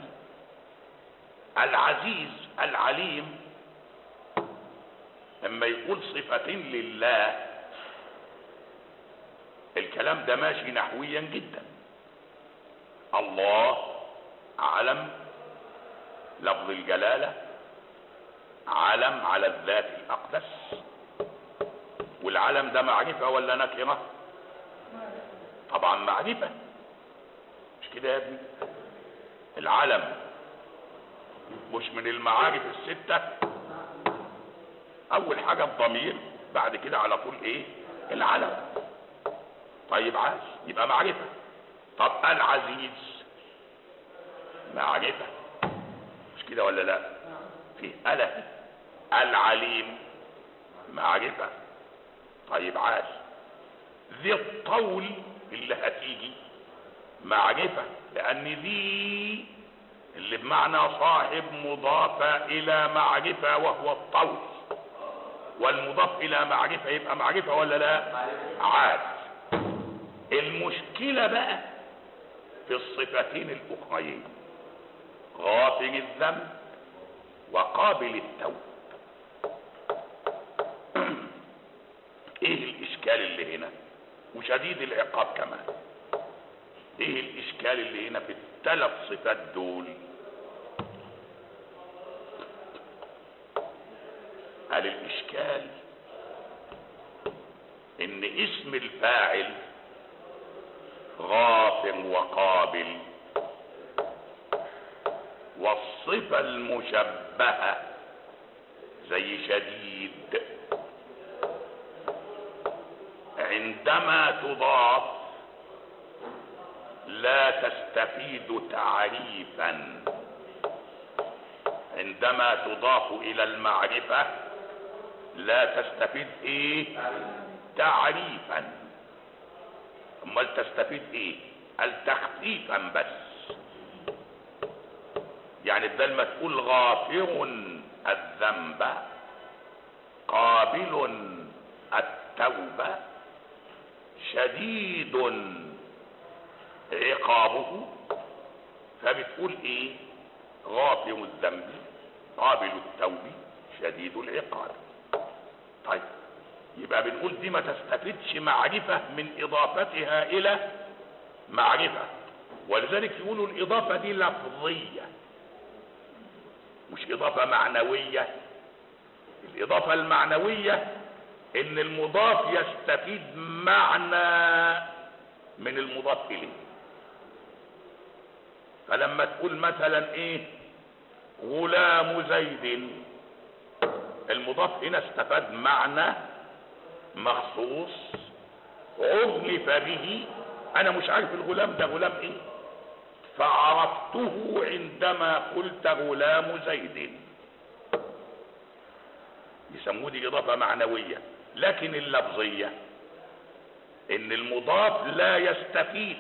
العزيز العليم لما يقول صفتين لله الكلام ده ماشي نحويا جدا الله علم لفظ الجلالة علم على الذات الأقدس والعلم ده معرفة ولا نكرة طبعا معرفة مش كده يا ابني العلم مش من المعارف الستة اول حاجة الضمير بعد كده على طول ايه العلم طيب عاش يبقى معرفة طب العزيز معرفة مش كده ولا لا في ألف العليم معرفة طيب عاش ذي الطول اللي هتيجي معرفة لأن ذي اللي بمعنى صاحب مضافة إلى معرفة وهو الطول والمضاف إلى معرفة يبقى معرفة ولا لا عاد المشكلة بقى في الصفتين الأخرين غافر الذنب وقابل التوب ايه الاشكال اللي هنا وشديد العقاب كمان ايه الاشكال اللي هنا في الثلاث صفات دول قال الاشكال ان اسم الفاعل غافر وقابل والصفة المشبهة زي شديد عندما تضاف لا تستفيد تعريفا عندما تضاف الى المعرفة لا تستفيد ايه تعريفا امال تستفيد ايه التخفيفا بس يعني بدل ما تقول غافر الذنب قابل التوبة شديد عقابه فبتقول ايه غافر الذنب قابل التوب شديد العقاب طيب يبقى بنقول دي ما تستفدش معرفة من اضافتها الى معرفة ولذلك يقولوا الاضافة دي لفظية مش اضافة معنوية الاضافة المعنوية ان المضاف يستفيد معنى من المضاف اليه فلما تقول مثلا ايه غلام زيد المضاف هنا استفاد معنى مخصوص عرف به انا مش عارف الغلام ده غلام ايه فعرفته عندما قلت غلام زيد يسموه دي اضافه معنويه لكن اللفظيه ان المضاف لا يستفيد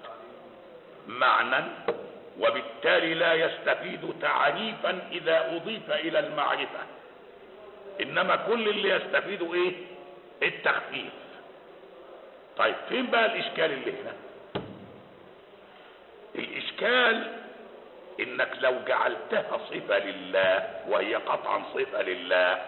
معنى وبالتالي لا يستفيد تعريفا اذا اضيف الى المعرفه انما كل اللي يستفيده ايه التخفيف طيب فين بقى الاشكال اللي هنا الاشكال انك لو جعلتها صفه لله وهي قطعا صفه لله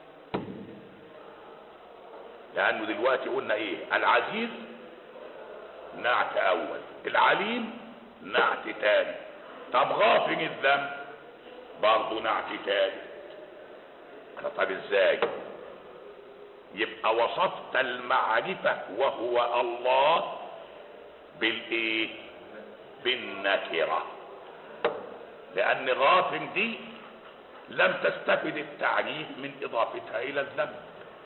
لانه دلوقتي قلنا ايه العزيز نعت اول العليم نعت تاني طب غافر الذنب برضه نعت تاني طب ازاي يبقى وصفت المعرفة وهو الله بالايه بالنكرة لان غافر دي لم تستفد التعريف من اضافتها الى الذنب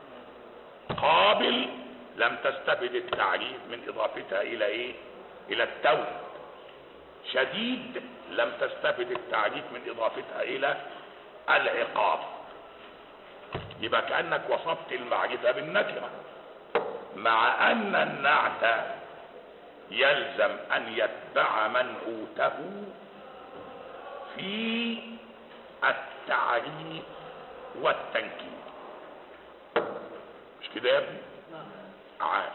قابل لم تستفد التعريف من اضافتها الى ايه الى التوب شديد لم تستفد التعريف من اضافتها الى العقاب يبقى كانك وصفت المعرفه بالنكره مع ان النعت يلزم ان يتبع منعوته في التعريف والتنكير مش كده يا ابني عاش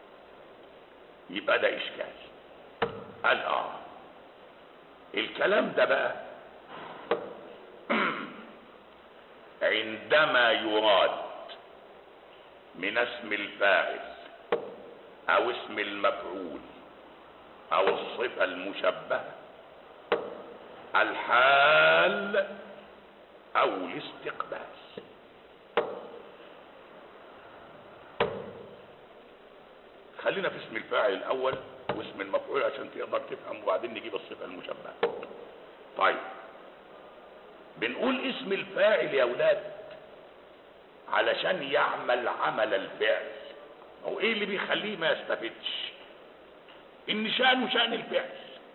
يبقى ده اشكال قال اه الكلام ده بقى عندما يراد من اسم الفاعل او اسم المفعول او الصفه المشبهه الحال او الاستقبال خلينا في اسم الفاعل الاول واسم المفعول عشان تقدر تفهم وبعدين نجيب الصفه المشبهه طيب بنقول اسم الفاعل يا اولاد علشان يعمل عمل الفعل هو ايه اللي بيخليه ما يستفدش ان شأنه شأن الفعل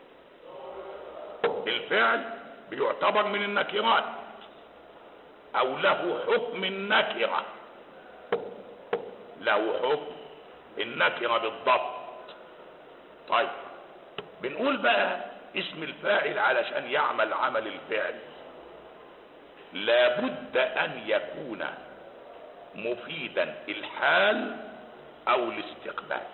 الفعل بيعتبر من النكرات او له حكم النكره له حكم النكره بالضبط طيب بنقول بقى اسم الفاعل علشان يعمل عمل الفعل لابد ان يكون مفيدا الحال او الاستقبال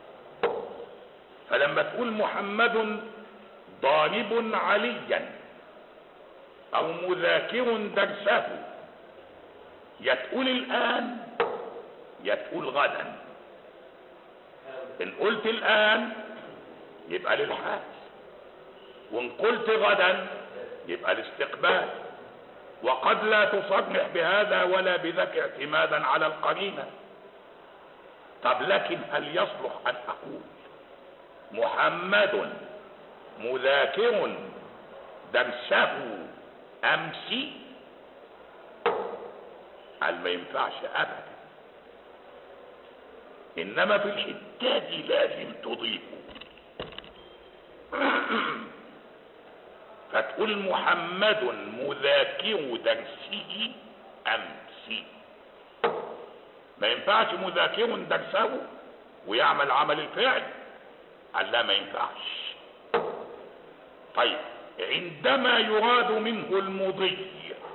فلما تقول محمد ضارب عليا او مذاكر درسه يا تقول الان يا تقول غدا ان قلت الان يبقى للحال وان قلت غدا يبقى الاستقبال وقد لا تصرح بهذا ولا بذاك اعتمادا على القرينة طب لكن هل يصلح ان اقول محمد مذاكر درسه امس قال ما ينفعش ابدا انما في الحته دي لازم تضيفه فتقول محمد مذاكر درسه امس ما ينفعش مذاكر درسه ويعمل عمل الفعل قال لا ما ينفعش طيب عندما يراد منه المضي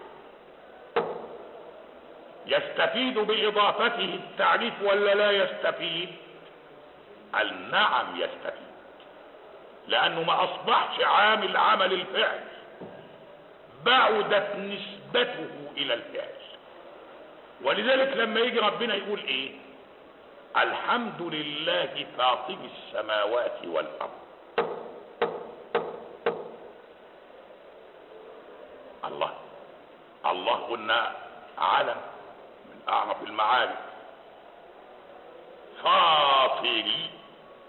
يستفيد بإضافته التعريف ولا لا يستفيد قال نعم يستفيد لأنه ما أصبحش عامل عمل الفعل بعدت نسبته إلى الفعل ولذلك لما يجي ربنا يقول إيه الحمد لله فاطر السماوات والأرض الله الله قلنا علم من أعرف المعارف فاطري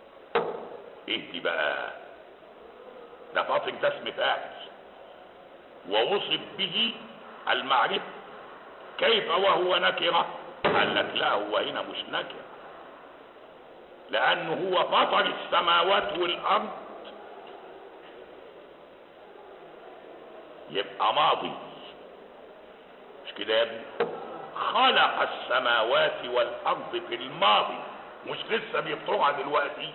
ايه دي بقى ده فاطر ده اسم فاعل ووصف به المعرفة كيف وهو نكرة قال لك لا هو هنا مش نكرة لأنه هو فطر السماوات والأرض يبقى ماضي مش كده يا ابني خلق السماوات والأرض في الماضي مش لسه بيفطرها دلوقتي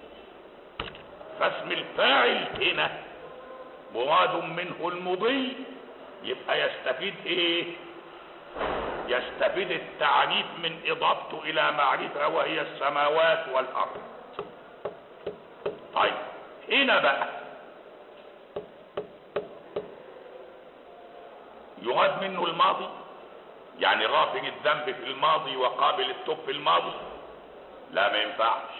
فاسم الفاعل هنا مراد منه المضي يبقى يستفيد ايه يستفيد التعريف من اضافته الى معرفه وهي السماوات والارض طيب هنا بقى يراد منه الماضي يعني غافر الذنب في الماضي وقابل التوب في الماضي لا ما ينفعش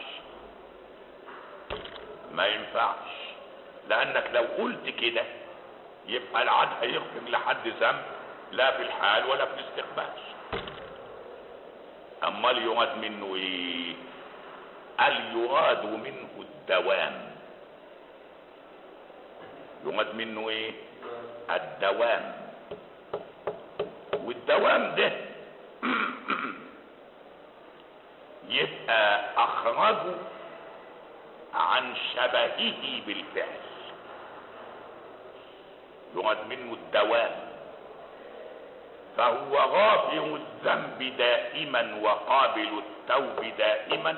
ما ينفعش لانك لو قلت كده يبقى العاد هيغفر لحد ذنب لا في الحال ولا في الاستقبال امال يراد منه ايه قال يراد منه الدوام يراد منه ايه الدوام والدوام ده يبقى اخرجه عن شبهه بالفعل يراد منه الدوام فهو غافر الذنب دائما وقابل التوب دائما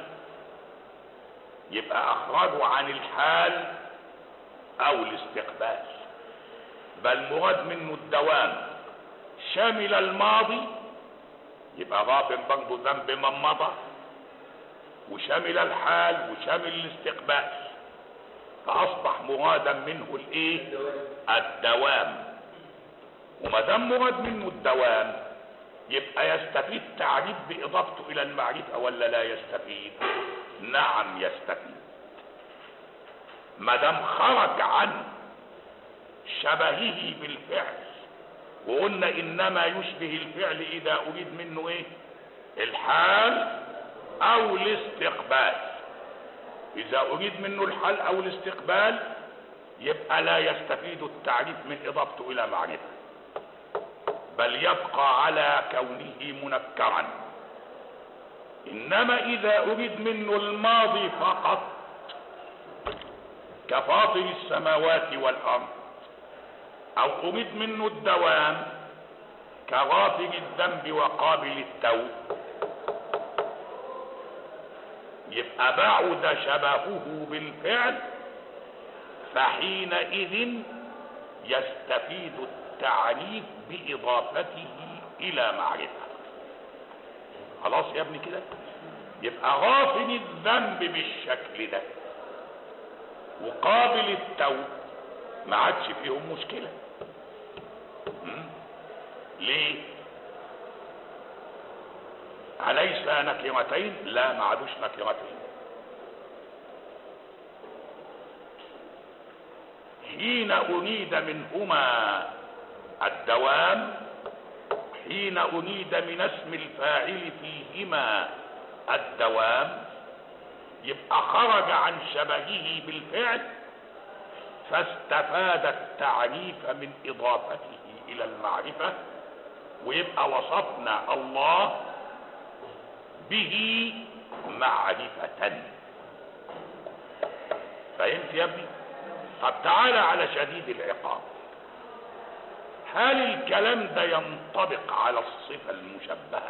يبقى اخرجه عن الحال او الاستقبال بل مراد منه الدوام شامل الماضي يبقى غافر برضه ذنب من مضى وشامل الحال وشامل الاستقبال فاصبح مرادا منه الايه الدوام وما دام مراد منه الدوام يبقى يستفيد تعريف باضافته الى المعرفه ولا لا يستفيد نعم يستفيد ما دام خرج عن شبهه بالفعل وقلنا انما يشبه الفعل اذا اريد منه ايه الحال او الاستقبال اذا اريد منه الحال او الاستقبال يبقى لا يستفيد التعريف من اضافته الى معرفه بل يبقى على كونه منكرا انما اذا اريد منه الماضي فقط كفاطر السماوات والارض او اريد منه الدوام كغافر الذنب وقابل التوب يبقى بعد شبهه بالفعل فحينئذ يستفيد التعريف باضافته الى معرفه خلاص يا ابني كده يبقى غافل الذنب بالشكل ده وقابل التوب ما عادش فيهم مشكله م? ليه أليس نكرتين لا ما عادوش نكرتين حين أريد منهما الدوام حين أريد من اسم الفاعل فيهما الدوام يبقى خرج عن شبهه بالفعل فاستفاد التعريف من إضافته إلى المعرفة ويبقى وصفنا الله به معرفة فهمت يا ابني طب تعالى على شديد العقاب هل الكلام ده ينطبق على الصفة المشبهة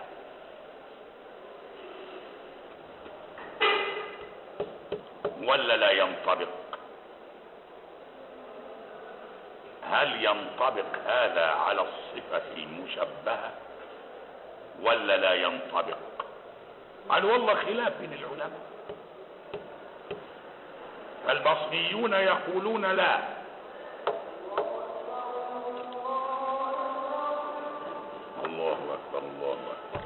ولا لا ينطبق هل ينطبق هذا على الصفة المشبهة ولا لا ينطبق قال والله خلاف بين العلماء فالبصريون يقولون لا الله اكبر الله اكبر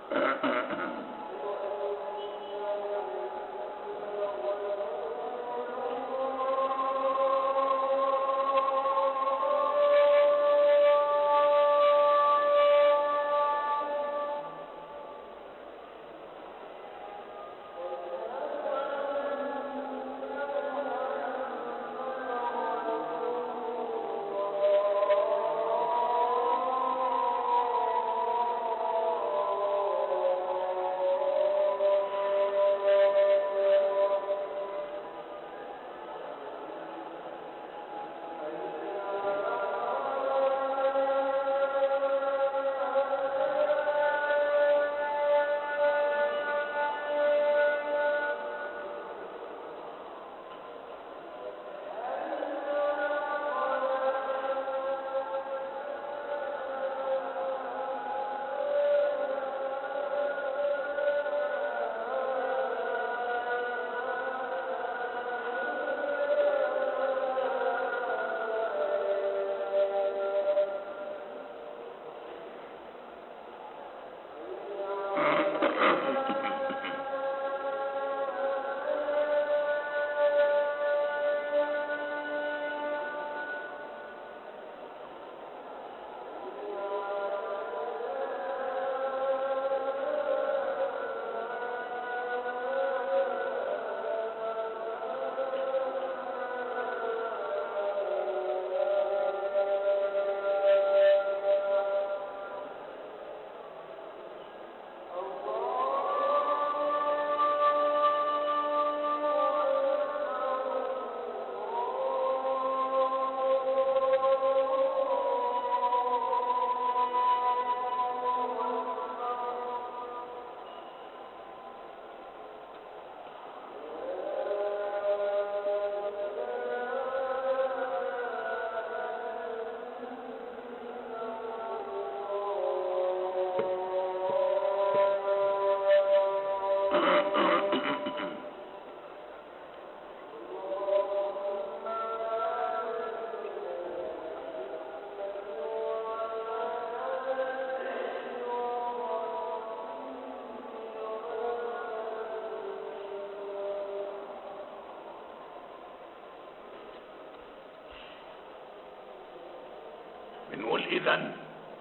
بنقول اذا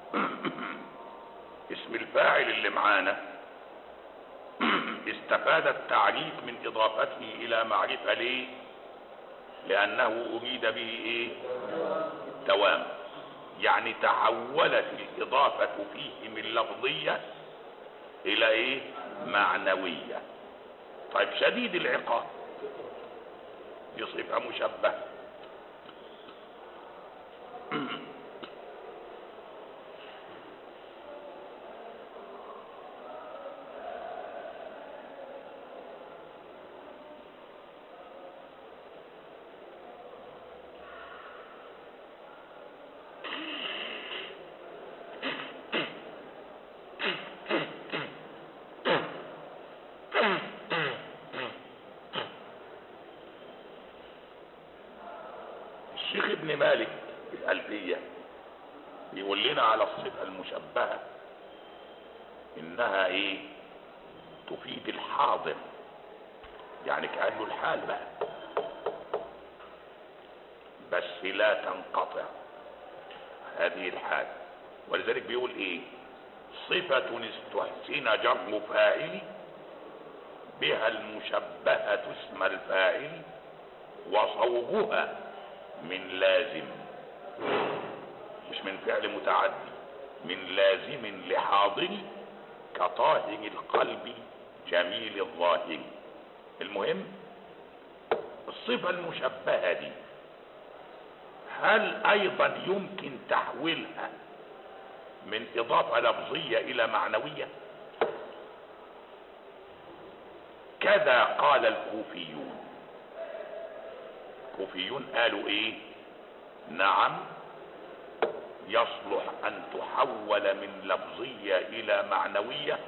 اسم الفاعل اللي معانا استفاد التعريف من اضافته الى معرفة ليه لانه اريد به ايه الدوام يعني تحولت الاضافة فيه من لفظية الى ايه معنوية طيب شديد العقاب دي صفة مشبهة الشيخ ابن مالك في الألفية بيقول لنا على الصفة المشبهة إنها إيه تفيد الحاضر يعني كأنه الحال بقى بس لا تنقطع هذه الحال ولذلك بيقول إيه صفة استحسن جر فاعل بها المشبهة اسم الفاعل وصوغها من لازم مش من فعل متعدي من لازم لحاضر كطاهر القلب جميل الظاهر المهم الصفة المشبهة دي هل ايضا يمكن تحويلها من اضافة لفظية الى معنوية كذا قال الكوفيون الكوفيون قالوا ايه نعم يصلح ان تحول من لفظية الى معنوية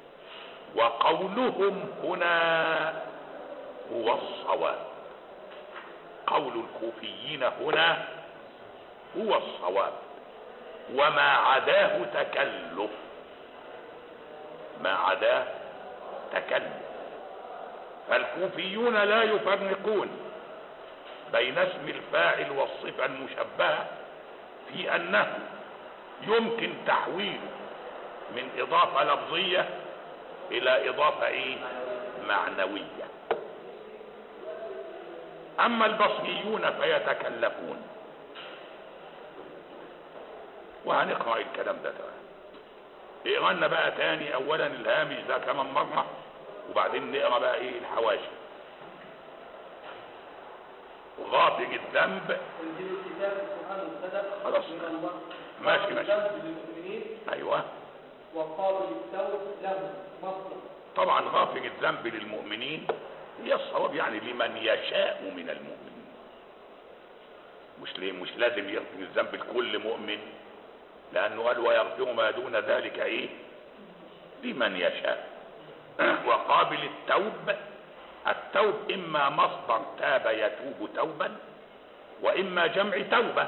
وقولهم هنا هو الصواب قول الكوفيين هنا هو الصواب وما عداه تكلف ما عداه تكلم فالكوفيون لا يفرقون بين اسم الفاعل والصفة المشبهة في أنه يمكن تحويله من إضافة لفظية إلى إضافة إيه؟ معنوية أما البصريون فيتكلفون وهنقرأ الكلام ده تاني اقرا لنا بقى تاني اولا الهامش ده كمان مرة وبعدين نقرا بقى ايه الحواشي غافر الذنب تنزيل الكتاب سبحانه مبتدا خلاص. من الله ماشي، ماشي. الذنب للمؤمنين ايوه وقابل التوب لهم مصدر طبعا غافر الذنب للمؤمنين هي الصواب يعني لمن يشاء من المؤمنين مش ليه مش لازم يغفر الذنب لكل مؤمن لانه قال ويغفر ما دون ذلك ايه لمن يشاء وقابل التوب التوب اما مصدر تاب يتوب توبا واما جمع توبه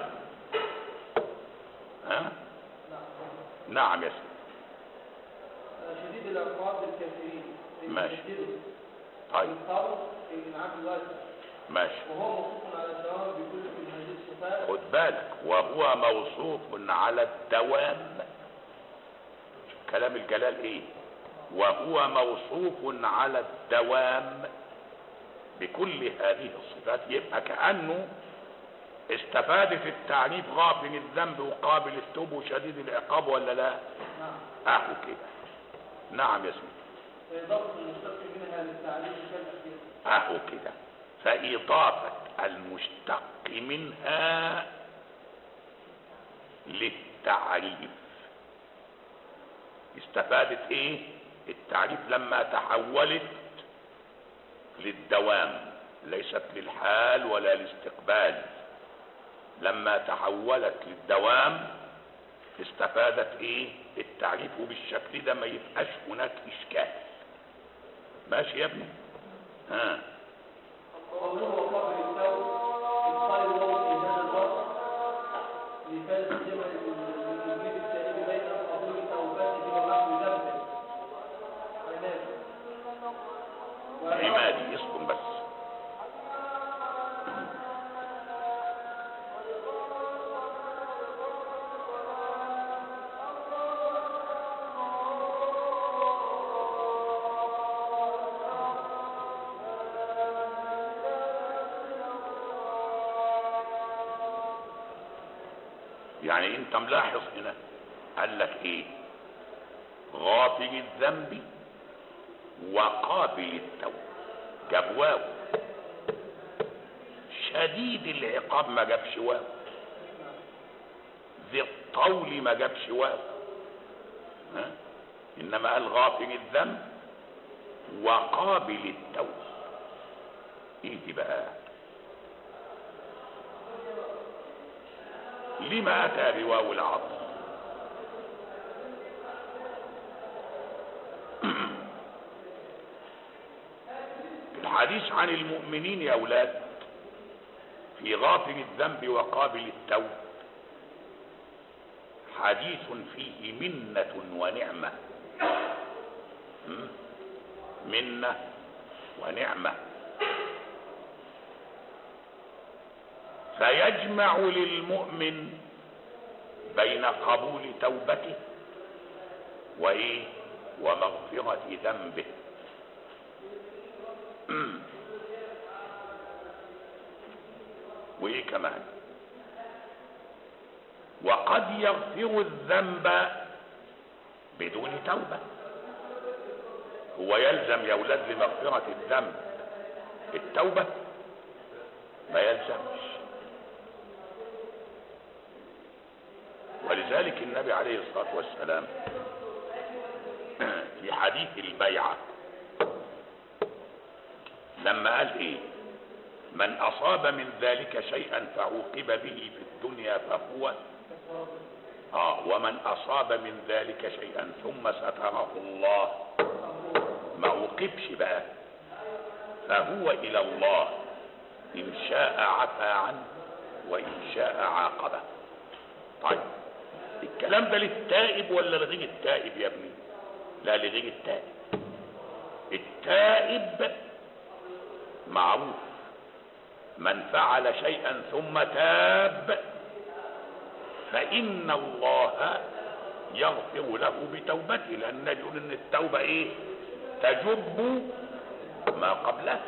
ها نعم نعم يا سيدي شديد العقاب للكافرين ماشي. يشدده. طيب ينقضوا في انعام الواسع ماشي وهو موصوف على الدوام بكل من هذه الصفات خد بالك وهو موصوف على الدوام شوف كلام الجلال ايه وهو موصوف على الدوام بكل هذه الصفات يبقى كأنه استفاد في التعريف غافل الذنب وقابل التوب وشديد العقاب ولا لا نعم اهو كده نعم يا سيدي وإضافة المشتق منها للتعليم كالأخير اهو كده فإضافة المشتق منها للتعريف استفادت ايه التعريف لما تحولت للدوام ليست للحال ولا الاستقبال لما تحولت للدوام استفادت ايه التعريف وبالشكل ده ما يبقاش هناك اشكال ماشي يا ابني ها قوله وقابل التوب إبطال الواو في هذا الوقت لفاز الجمل للمجيب التائب بين قبول توباته ومحو ذنبه عناد عمادي اسكن بس يعني انت ملاحظ هنا قال لك ايه غافل الذنب وقابل التوب جاب واو شديد العقاب ما جابش واو ذي الطول ما جابش واو ها؟ انما قال غافل الذنب وقابل التوب ايه دي بقى لما اتى بواو العطف الحديث عن المؤمنين يا اولاد في غافل الذنب وقابل التوب حديث فيه منة ونعمة م? منة ونعمة فيجمع للمؤمن بين قبول توبته وايه ومغفرة ذنبه مم. وايه كمان وقد يغفر الذنب بدون توبة هو يلزم يا اولاد لمغفرة الذنب التوبة ما يلزمش ولذلك النبي عليه الصلاة والسلام في حديث البيعة لما قال ايه من اصاب من ذلك شيئا فعوقب به في الدنيا فهو اه ومن اصاب من ذلك شيئا ثم ستره الله ما عوقبش بقى فهو الى الله ان شاء عفى عنه وان شاء عاقبه طيب الكلام ده للتائب ولا لغير التائب يا ابني لا لغير التائب التائب معروف من فعل شيئا ثم تاب فإن الله يغفر له بتوبته لأن يقول إن التوبة إيه تجب ما قبلها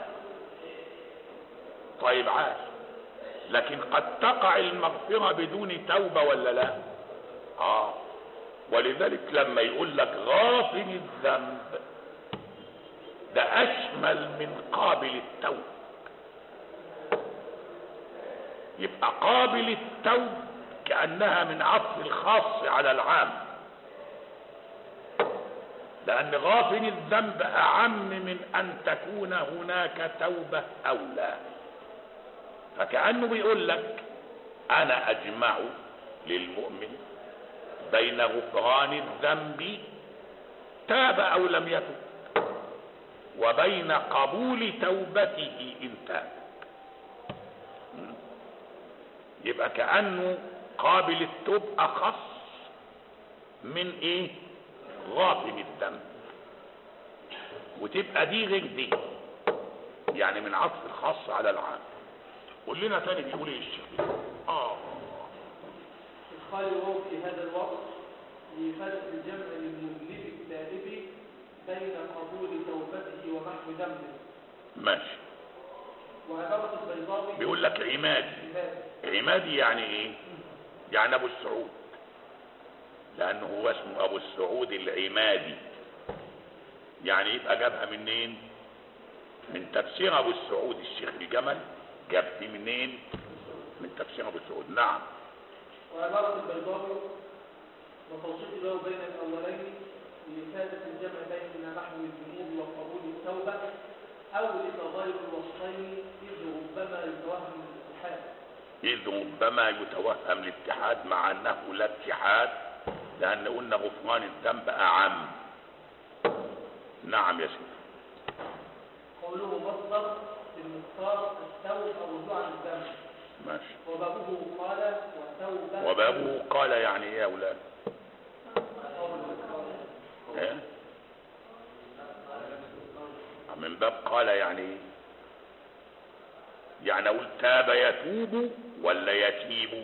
طيب عاش لكن قد تقع المغفرة بدون توبة ولا لا اه ولذلك لما يقول لك غافل الذنب ده اشمل من قابل التوب يبقى قابل التوب كأنها من عطف الخاص على العام لأن غافل الذنب أعم من أن تكون هناك توبة أو لا فكأنه بيقول لك أنا أجمع للمؤمن بين غفران الذنب تاب أو لم يتب وبين قبول توبته إن تاب يبقى كأنه قابل التوب أخص من إيه غافل الذنب وتبقى دي غير دي يعني من عطف الخاص على العام قول لنا تاني بيقول ايه الشيخ اه إدخال الواو في هذا الوقت لفتح الجمع للمذنب التائب بين قبول توبته ومحو ذنبه ماشي وعبارة البيضاوي بيقول لك عماد عباد عمادي يعني ايه يعني ابو السعود لانه هو اسمه ابو السعود العمادي يعني يبقى جابها منين من تفسير ابو السعود الشيخ الجمل جاب دي منين من تفسير ابو السعود نعم وعبارة البيضاوي وتوصيف له بين الأولين لإفادة الجمع بين محو الذنوب وقبول التوبة أو لتغير الوصفين إذ ربما يتوهم الاتحاد إذ ربما يتوهم الاتحاد مع أنه لا اتحاد لأن قلنا غفران الذنب أعم نعم يا سيدي قوله مصدر المختار التوب أو الرجوع عن الذنب ماشي وبابه قال وتوبة وبابه قال يعني ايه يا اولاد إيه؟ من باب قال يعني ايه يعني اقول تاب يتوب ولا يتيب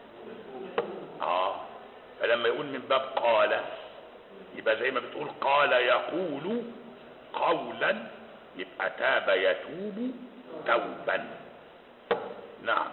اه فلما يقول من باب قال يبقى زي ما بتقول قال يقول قولا يبقى تاب يتوب توبا نعم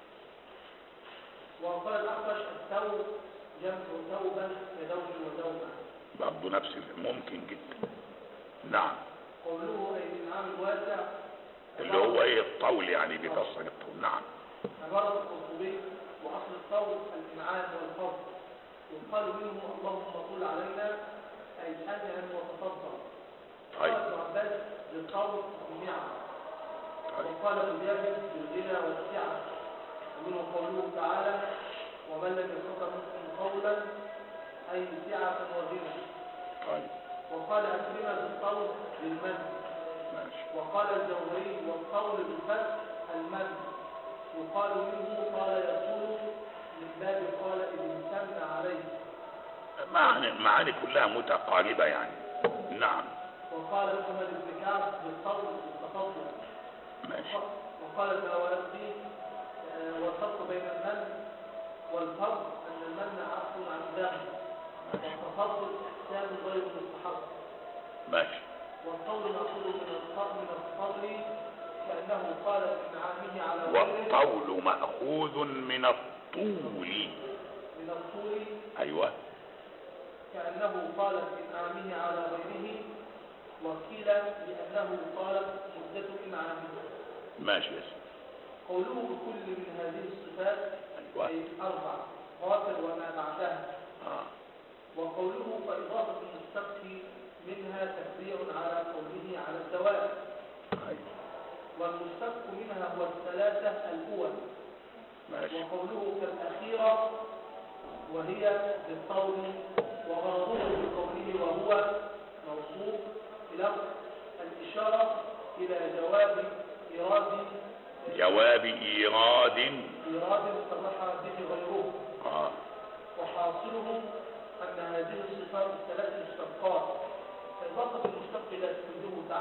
وقال الأخفش التوب جمع توبة كدوب ودوبة برضه نفس ممكن جدا نعم قوله أي الإنعام الواسع اللي هو ايه الطول يعني بيكسر الطول نعم عبارة القرطبي وأصل القول الإنعام والفضل يقال منه اللهم طول علينا أي أنعم وتفضل طيب قال ابن عباس للقول بالنعم طيب وقال مجاهد بالغنى والسعة ومنه قوله تعالى ومن لم يستطع منكم قولا أي سعة وغنى طيب وقال أكرمة بالقول للمن ماشي وقال الجوهري والقول بالفتح المن يقال منه قال يقول من باب قال إذ امتن عليه معاني معاني كلها متقاربة يعني نعم وقال محمد بن كعب بالقول بالتفضل ماشي وقال الأولادي والفرق بين المن والفرق أن المن عفو عن ذنب والتفضل إحسان غير مستحق ماشي والقول مأخوذ من الفضل من الفضل كأنه قال بإنعامه على غيره والطول مأخوذ من الطول من الطول ايوه كأنه قال بإنعامه على غيره وقيل لأنه قال مدة إنعامه ماشي يا سيدي قوله بكل من هذه الصفات ايوه أي الأربع قاتل وما بعدها آه. وقوله فإضافة المشتق منها تفريع على قوله على الدوام أيوة. والمشتق منها هو الثلاثة الأول ماشي وقوله كالأخيرة وهي بالقول وغرضه بقوله وهو موصوف إلى الإشارة إلى جواب إيراد جواب ايراد إيراد صرح به غيره آه. وحاصله أن هذه الصفات الثلاث مشتقات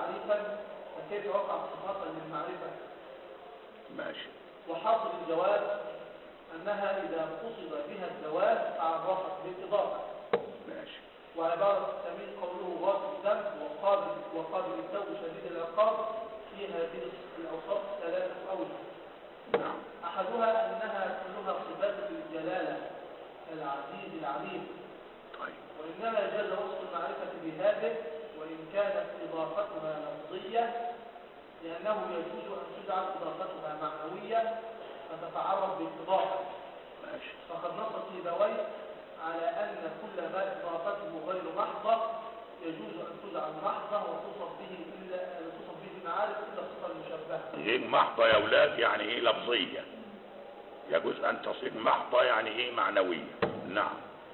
تعريفا فكيف وقع صفاتا للمعرفة ماشي وحاصل الجواب أنها إذا قصد بها الزواج تعرفت بالإضافة ماشي وعبارة السمين قوله غاص الدم وقابل وقابل التوب شديد العقاب في هذه الأوصاف ثلاثة أوجه نعم أحدها أنها كلها صفات للجلالة كالعزيز العليم طيب وإنما جاز وصف المعرفة بهذه وإن كانت إضافتها لفظية لأنه يجوز أن تجعل إضافتها معنوية فتتعرض بالإضافة ماشي فقد نص سيبويه على أن كل ما إضافته غير محضة يجوز أن تجعل محضة وتصف به إلا تصف به معارف إلا الصفة المشبهة غير محضة يا أولاد يعني إيه لفظية يجوز أن تصير محضة يعني إيه معنوية نعم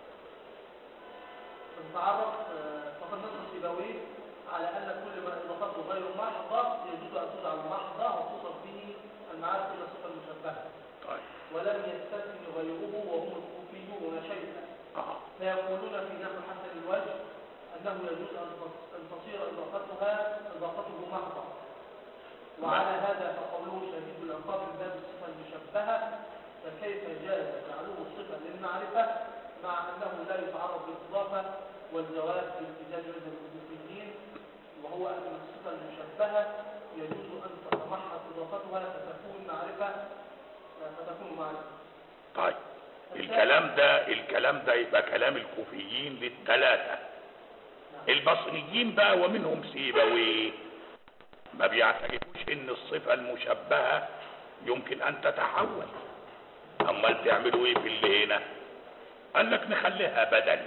فنتعرف آه، فقد نص سيبويه على أن كل ما إضافته غير محضة يجوز أن تجعل محضة وتصف به المعارف إلا الصفة المشبهة طيب ولم يستثن غيره وهم الكوفيون شيئا آه. فيقولون في نحو حسن الوجه أنه يجوز أن تص- أن تصير إضافتها إضافته محضة وعلى هذا فقوله شديد العقاب من باب الصفة المشبهة فكيف جاز جعله صفة للمعرفة مع أنه لا يتعرض بالإضافة والجواز بالاحتجاج عند المسلمين وهو أن الصفة المشبهة يجوز أن تتمحض إضافتها فتكون معرفة فتكون معرفة طيب الكلام ده الكلام ده يبقى كلام الكوفيين للثلاثة البصريين بقى ومنهم سيبويه ما بيعترفوش ان الصفة المشبهة يمكن ان تتحول امال تعملوا ايه في اللي هنا قال لك نخليها بدل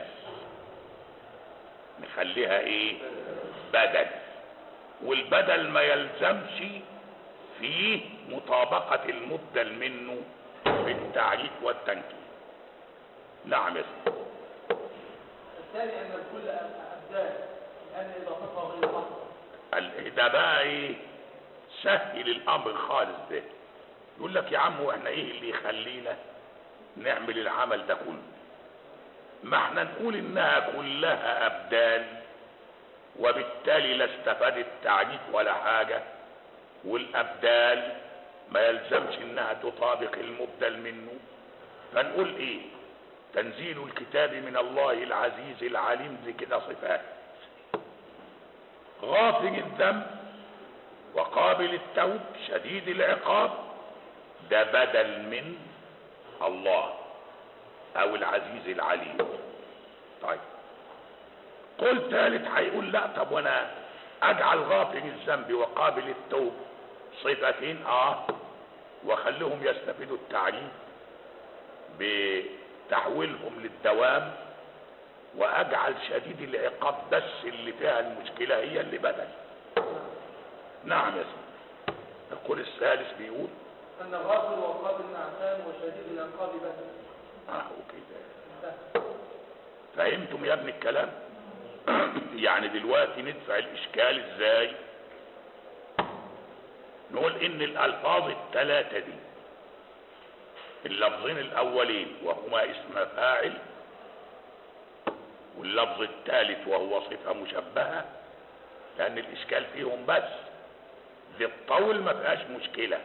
نخليها ايه بدل والبدل ما يلزمش فيه مطابقة المبدل منه في التعريف والتنكيل نعم يا سيدي الثاني أن الكل أبدال لأن إضافتها غير محضة ال- ده بقى ايه سهل الامر خالص ده يقول لك يا عم واحنا ايه اللي يخلينا نعمل العمل ده كله ما احنا نقول انها كلها ابدال وبالتالي لا استفاد التعريف ولا حاجة والابدال ما يلزمش انها تطابق المبدل منه فنقول ايه تنزيل الكتاب من الله العزيز العليم دي كده صفات غافر الذنب وقابل التوب شديد العقاب ده بدل من الله او العزيز العليم طيب قل ثالث هيقول لا طب وانا اجعل غافر الذنب وقابل التوب صفتين اه واخليهم يستفيدوا التعريف بتحويلهم للدوام واجعل شديد العقاب بس اللي فيها المشكله هي اللي بدل نعم يا سيدي القول الثالث بيقول أن غافل وقابل الأعثام وشديد العقاب بدل اه وكده انتهى. فهمتم يا ابن الكلام يعني دلوقتي ندفع الاشكال ازاي نقول ان الالفاظ الثلاثه دي اللفظين الاولين وهما اسم فاعل واللفظ الثالث وهو صفه مشبهه لان الاشكال فيهم بس ذي الطول ما فيهاش مشكله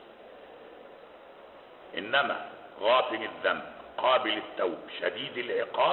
انما غافل الذنب قابل التوب شديد العقاب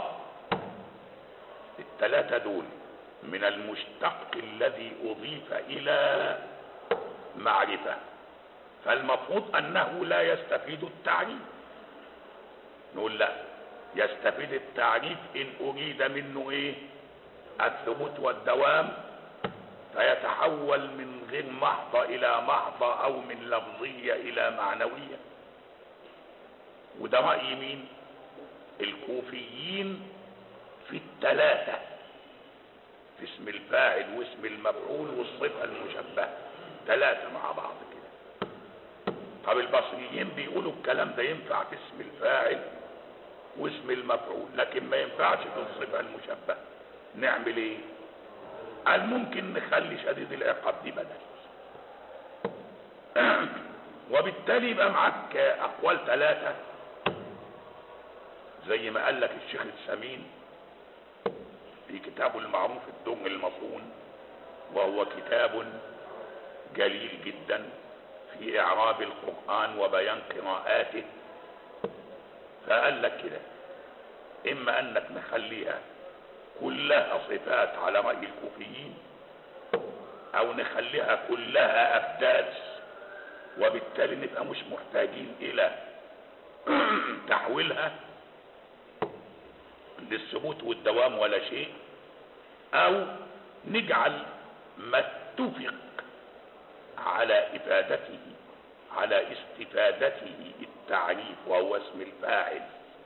الثلاثة دول من المشتق الذي أضيف إلى معرفة فالمفروض أنه لا يستفيد التعريف نقول لا يستفيد التعريف إن أريد منه إيه الثبوت والدوام فيتحول من غير محضة إلى محضة أو من لفظية إلى معنوية وده رأي مين الكوفيين في الثلاثة في اسم الفاعل واسم المفعول والصفة المشبهة ثلاثة مع بعض كده طب البصريين بيقولوا الكلام ده ينفع في اسم الفاعل واسم المفعول لكن ما ينفعش في الصفة المشبهة نعمل ايه قال ممكن نخلي شديد العقاب دي بدل وبالتالي يبقى معاك اقوال ثلاثة زي ما قال لك الشيخ السمين في كتابه المعروف الدم المصون وهو كتاب جليل جدا في إعراب القرآن وبيان قراءاته فقال لك كده إما أنك نخليها كلها صفات على رأي الكوفيين أو نخليها كلها أفداد وبالتالي نبقى مش محتاجين إلى تحويلها للثبوت والدوام ولا شيء أو نجعل ما اتفق على إفادته على استفادته التعريف وهو اسم الفاعل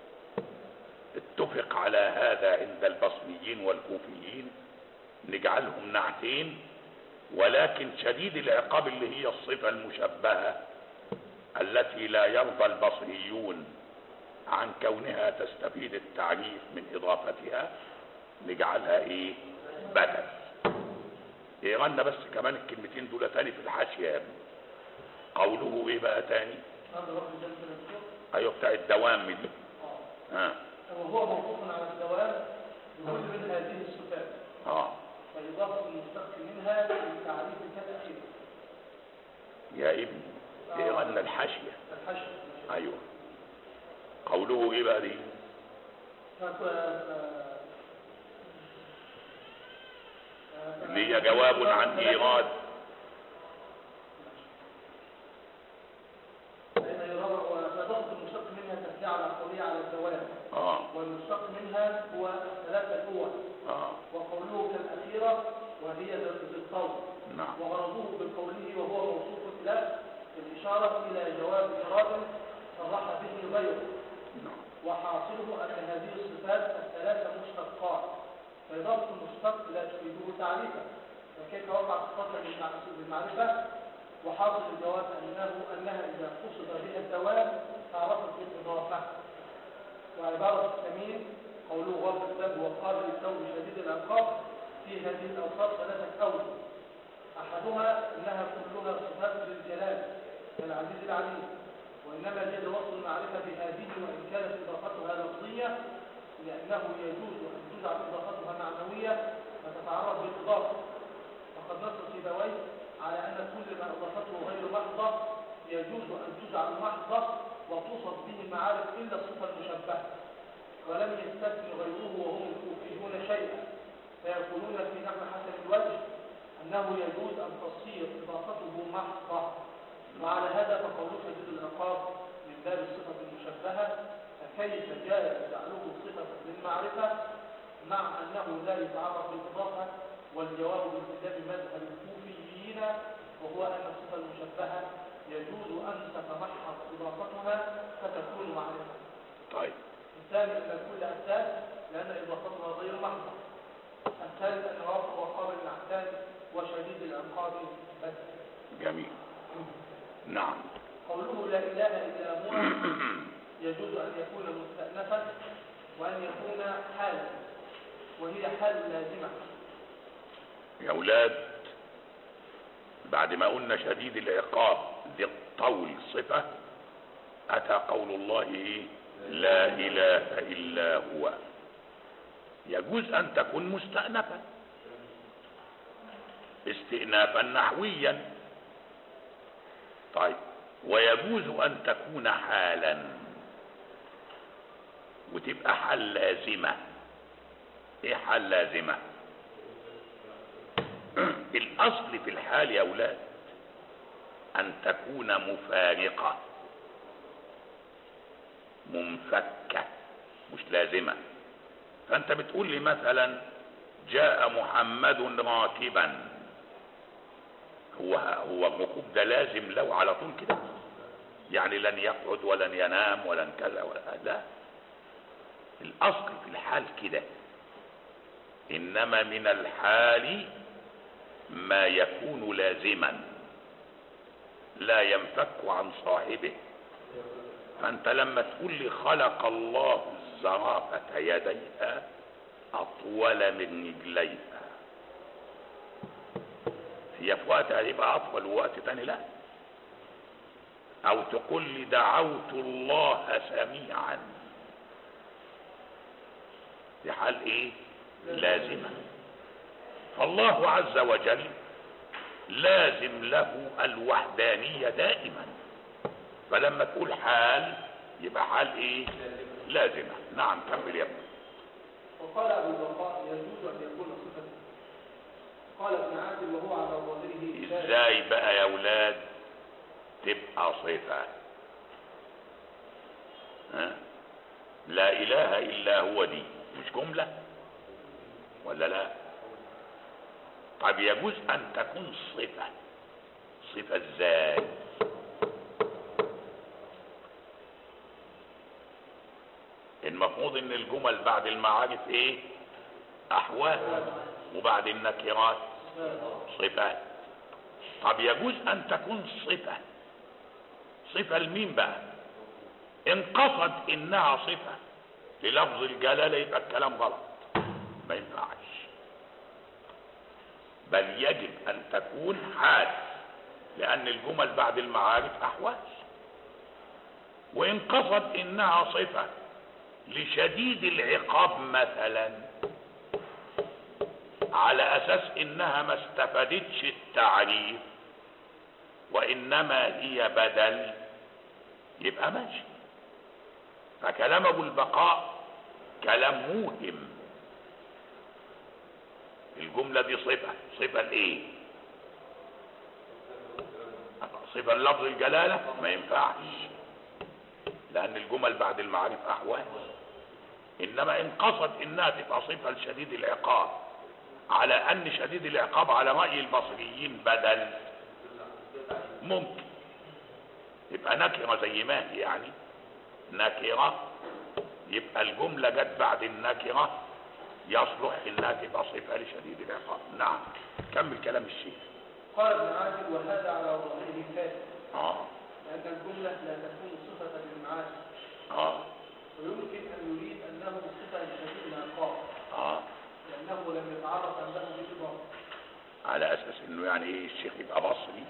اتفق على هذا عند البصريين والكوفيين نجعلهم نعتين ولكن شديد العقاب اللي هي الصفة المشبهة التي لا يرضى البصريون عن كونها تستفيد التعريف من اضافتها نجعلها ايه بدل اقرا لنا بس كمان الكلمتين دول تاني في الحاشيه يا ابني قوله ايه بقى تاني هذا رب جل جلاله ايوه بتاع الدوام دي اه ها وهو موقوف على الدوام بكل من هذه الصفات اه فإضافة المشتق منها للتعريف كتأخير يا ابني اقرا لنا الحاشيه الحشر ايوه قوله ايه بقى دي اللي هي جواب عن ايراد فإن يرى وإضافة المشتق منها تسلية على القولية على الدوام اه والمشتق منها هو الثلاثة الأول اه وقوله كالأخيرة وهي بالقول نعم وغرضه بقوله وهو موصوف له الإشارة إلى جواب إرادة صرح به غيره نعم وحاصله أن هذه الصفات الثلاثة مشتقات فإضافة المشتق لا تفيده تعريفا فكيف وقع صفات بالمعرفة وحاصل الجواب أنه أنها إذا قصد بها الدوام تعرفت بالإضافة وعبارة الثمين قوله غلط الذنب وقابل التوب شديد العقاب في هذه الأوصاف ثلاثة أوجه أحدها أنها كلها صفات للجلال كالعزيز العليم وإنما هي لوصل المعرفة بهذه وإن كانت إضافتها لفظية لأنه يجوز أن تجعل إضافتها معنوية فتتعرض بالإضافة فقد نص سيبويه على أن كل ما إضافته غير محضة يجوز أن تجعل محضة وتوصف به المعارف إلا الصفة المشبهة ولم يستثن غيره وهم الكوفيون شيئا فيقولون في نحو حسن الوجه أنه يجوز أن تصير إضافته محضة وعلى هذا فقوله شديد العقاب من باب الصفة المشبهة فكيف جاء جعله صفة للمعرفة مع أنه لا يتعرف بالإضافة والجواب بكتاب مذهب الكوفيين وهو أن الصفة المشبهة يجوز أن تتمحض إضافتها فتكون معرفة طيب الثاني أن كل أساس لأن إضافتها غير محضة الثالث أن رفع وقابل الأحكام وشديد العقاب بس جميل نعم قوله لا إله إلا هو يجوز أن يكون مستأنفا وأن يكون حالا وهي حال لازمة يا اولاد بعد ما قلنا شديد العقاب للطول صفة اتى قول الله ايه لا اله الا هو يجوز ان تكون مستأنفا استئنافا نحويا طيب ويجوز ان تكون حالا وتبقى حال لازمة ايه حال لازمة الاصل في الحال يا اولاد ان تكون مفارقة منفكة مش لازمة فانت بتقول لي مثلا جاء محمد راكبا هو هو الركوب ده لازم له على طول كده يعني لن يقعد ولن ينام ولن كذا ولا لا الاصل في الحال كده انما من الحال ما يكون لازما لا ينفك عن صاحبه فانت لما تقول لي خلق الله الزرافة يديها اطول من رجليها هي في وقت هيبقى اطول ووقت تاني لا او تقول لي دعوت الله سميعا دي حال ايه لازمة فالله عز وجل لازم له الوحدانية دائما فلما تقول حال يبقى حال ايه لازمة نعم كمل يا ابني وقال أبو البقاء يجوز أن يكون صفة قال ابن عادل وهو على ظاهره لا ازاي بقى يا اولاد تبقى صفة ها؟ لا اله الا هو دي مش جملة ولا لا طب يجوز ان تكون صفة صفة ازاي المفروض ان الجمل بعد المعارف ايه احوال وبعد النكرات صفات طب يجوز ان تكون صفة صفة لمين بقى ان قصد انها صفة للفظ الجلالة يبقى الكلام غلط ما ينفعش بل يجب ان تكون حال لان الجمل بعد المعارف احوال وان قصد انها صفة لشديد العقاب مثلا على اساس انها ما استفادتش التعريف وانما هي بدل يبقى ماشي فكلام ابو البقاء كلام موهم الجملة دي صفة صفة الايه صفة لفظ الجلالة ما ينفعش لان الجمل بعد المعارف احوال انما ان قصد انها تبقى صفة لشديد العقاب على ان شديد العقاب على رأي البصريين بدل ممكن يبقى نكرة زي ما هي يعني نكرة يبقى الجملة جت بعد النكرة يصلح انها تبقى صفة لشديد العقاب نعم كمل كلام الشيخ قال ابن عادل وهذا على ظاهره فاسد اه لأن الجملة لا تكون صفة للمعاش اه ويمكن أن يريد أنه صفة لشديد العقاب اه لأنه لم يتعرف عنده بإضافة على اساس انه يعني ايه الشيخ يبقى بصري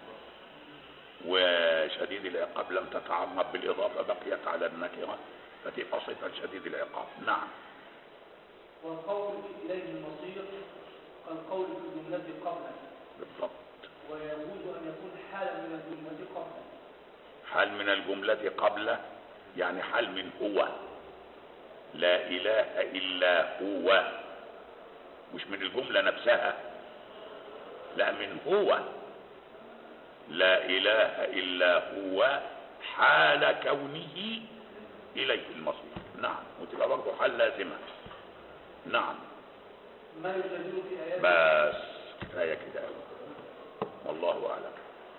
وشديد العقاب لم تتعرض بالاضافه بقيت على النكره فتبقى صفه شديد العقاب نعم والقول إليه المصير كالقول في الجملة قبله بالضبط ويجوز أن يكون حالا من الجملة قبله حال من الجملة قبل يعني حال من هو لا إله إلا هو مش من الجملة نفسها لا من هو لا إله إلا هو حال كونه إليه المصير نعم وتبقى برضه حال لازمة نعم ما يجادل في آيات بس كفاية كده أوي. والله أعلم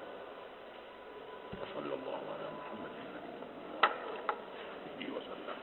وصلى الله على محمد النبي وسلم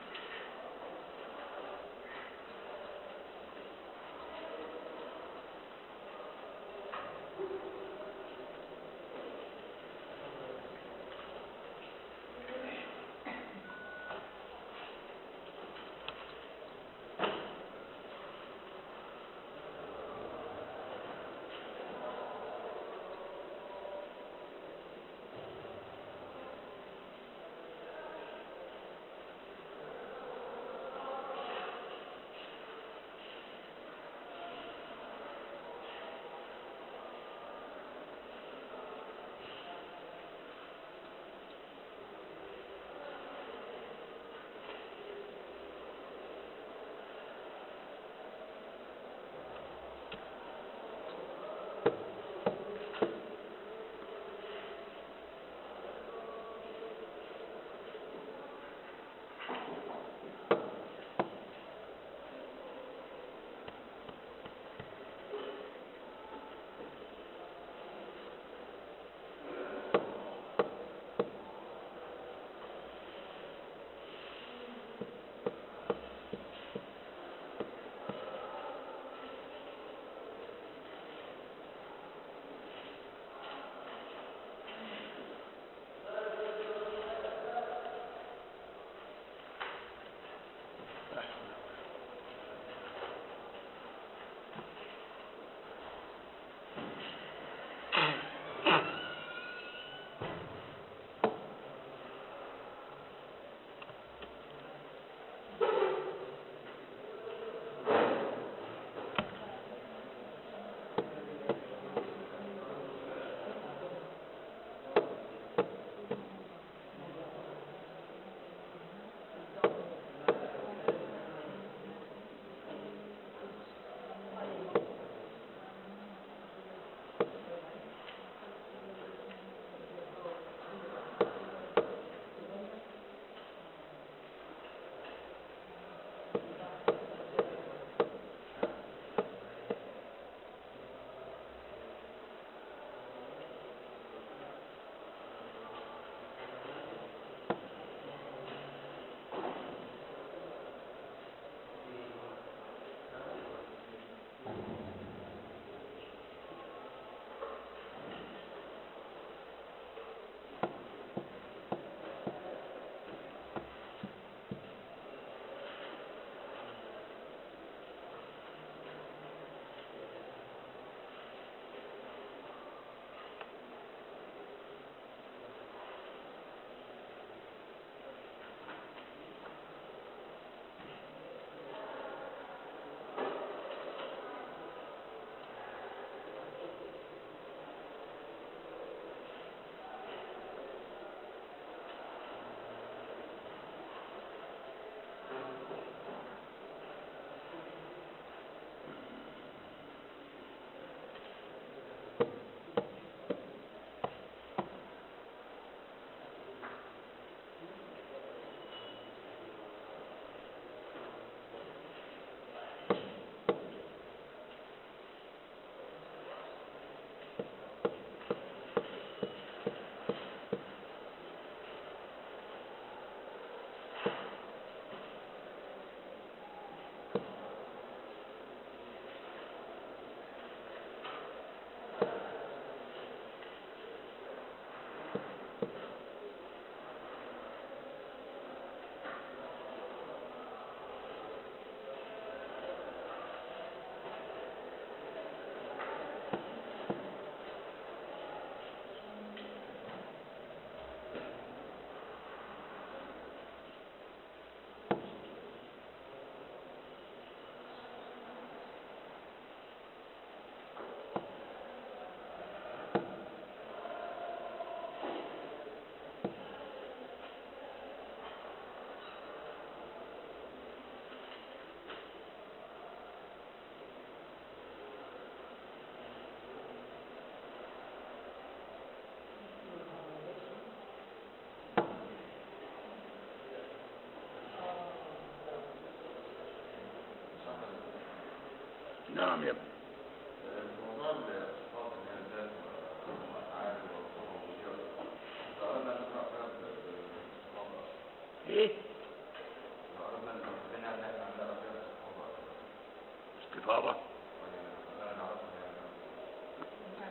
نعم يا ابني موضوع الصفات اللي هي الذات والافعال والصفه والمدير لو اردنا ان نقرا فيها بالصفات ايه لو اردنا ان نبني ان احنا نقرا فيها بالصفات استفاضة ولا نعرفها يعني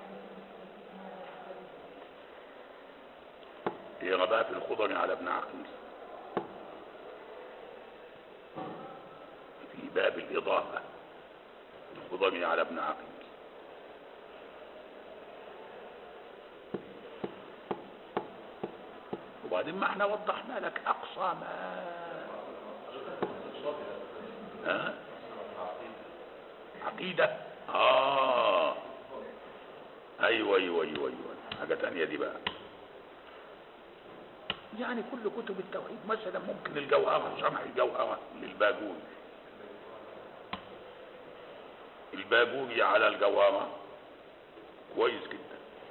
هي غباء في الخضر على ابن عقيل في باب الإضافة الخضر على ابن عقيل وبعدين ما احنا وضحنا لك أقصى ما ها؟ عقيدة آه أيوة أيوة أيوة أيوة حاجة تانية دي بقى يعني كل كتب التوحيد مثلا ممكن الجوهرة شرح الجوهرة للباجوري الباجوري على الجوهرة كويس جدا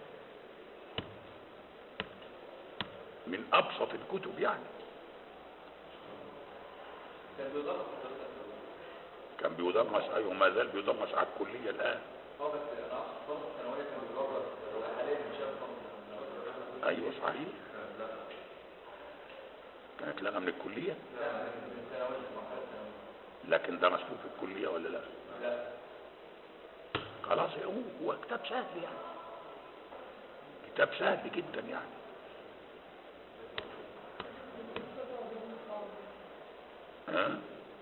من أبسط الكتب يعني كان بيضاف كان بيدرس أيوة ما زال بيدرس على الكلية الآن اه بس انا اقصد الفتره الثانويه كان بيدرس حاليا مش شايف فتره أيوة صحيح كانت لغة من الكلية لا من الثانويه مرحله الثانويه لكن درسوه في الكلية ولا لا لا خلاص هو هو كتاب سهل يعني كتاب سهل جدا يعني ها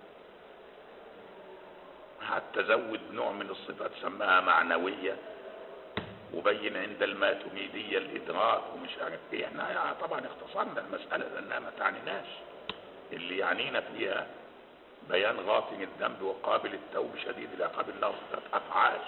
حتى زود نوع من الصفات سماها معنوية وبين عند الماتريدية الإدراك ومش عارف ايه احنا يعني طبعا اختصرنا المسألة لأنها ما تعنيناش اللي يعنينا فيها بيان غافل الذنب وقابل التوب شديد العقاب الله صفات أفعال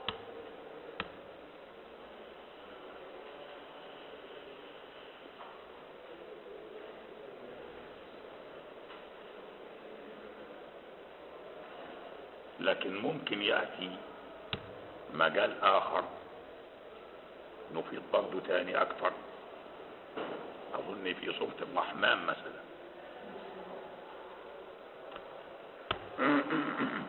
لكن ممكن يأتي مجال آخر نفيد برضه تاني أكثر أظن في سورة الرحمن مثلا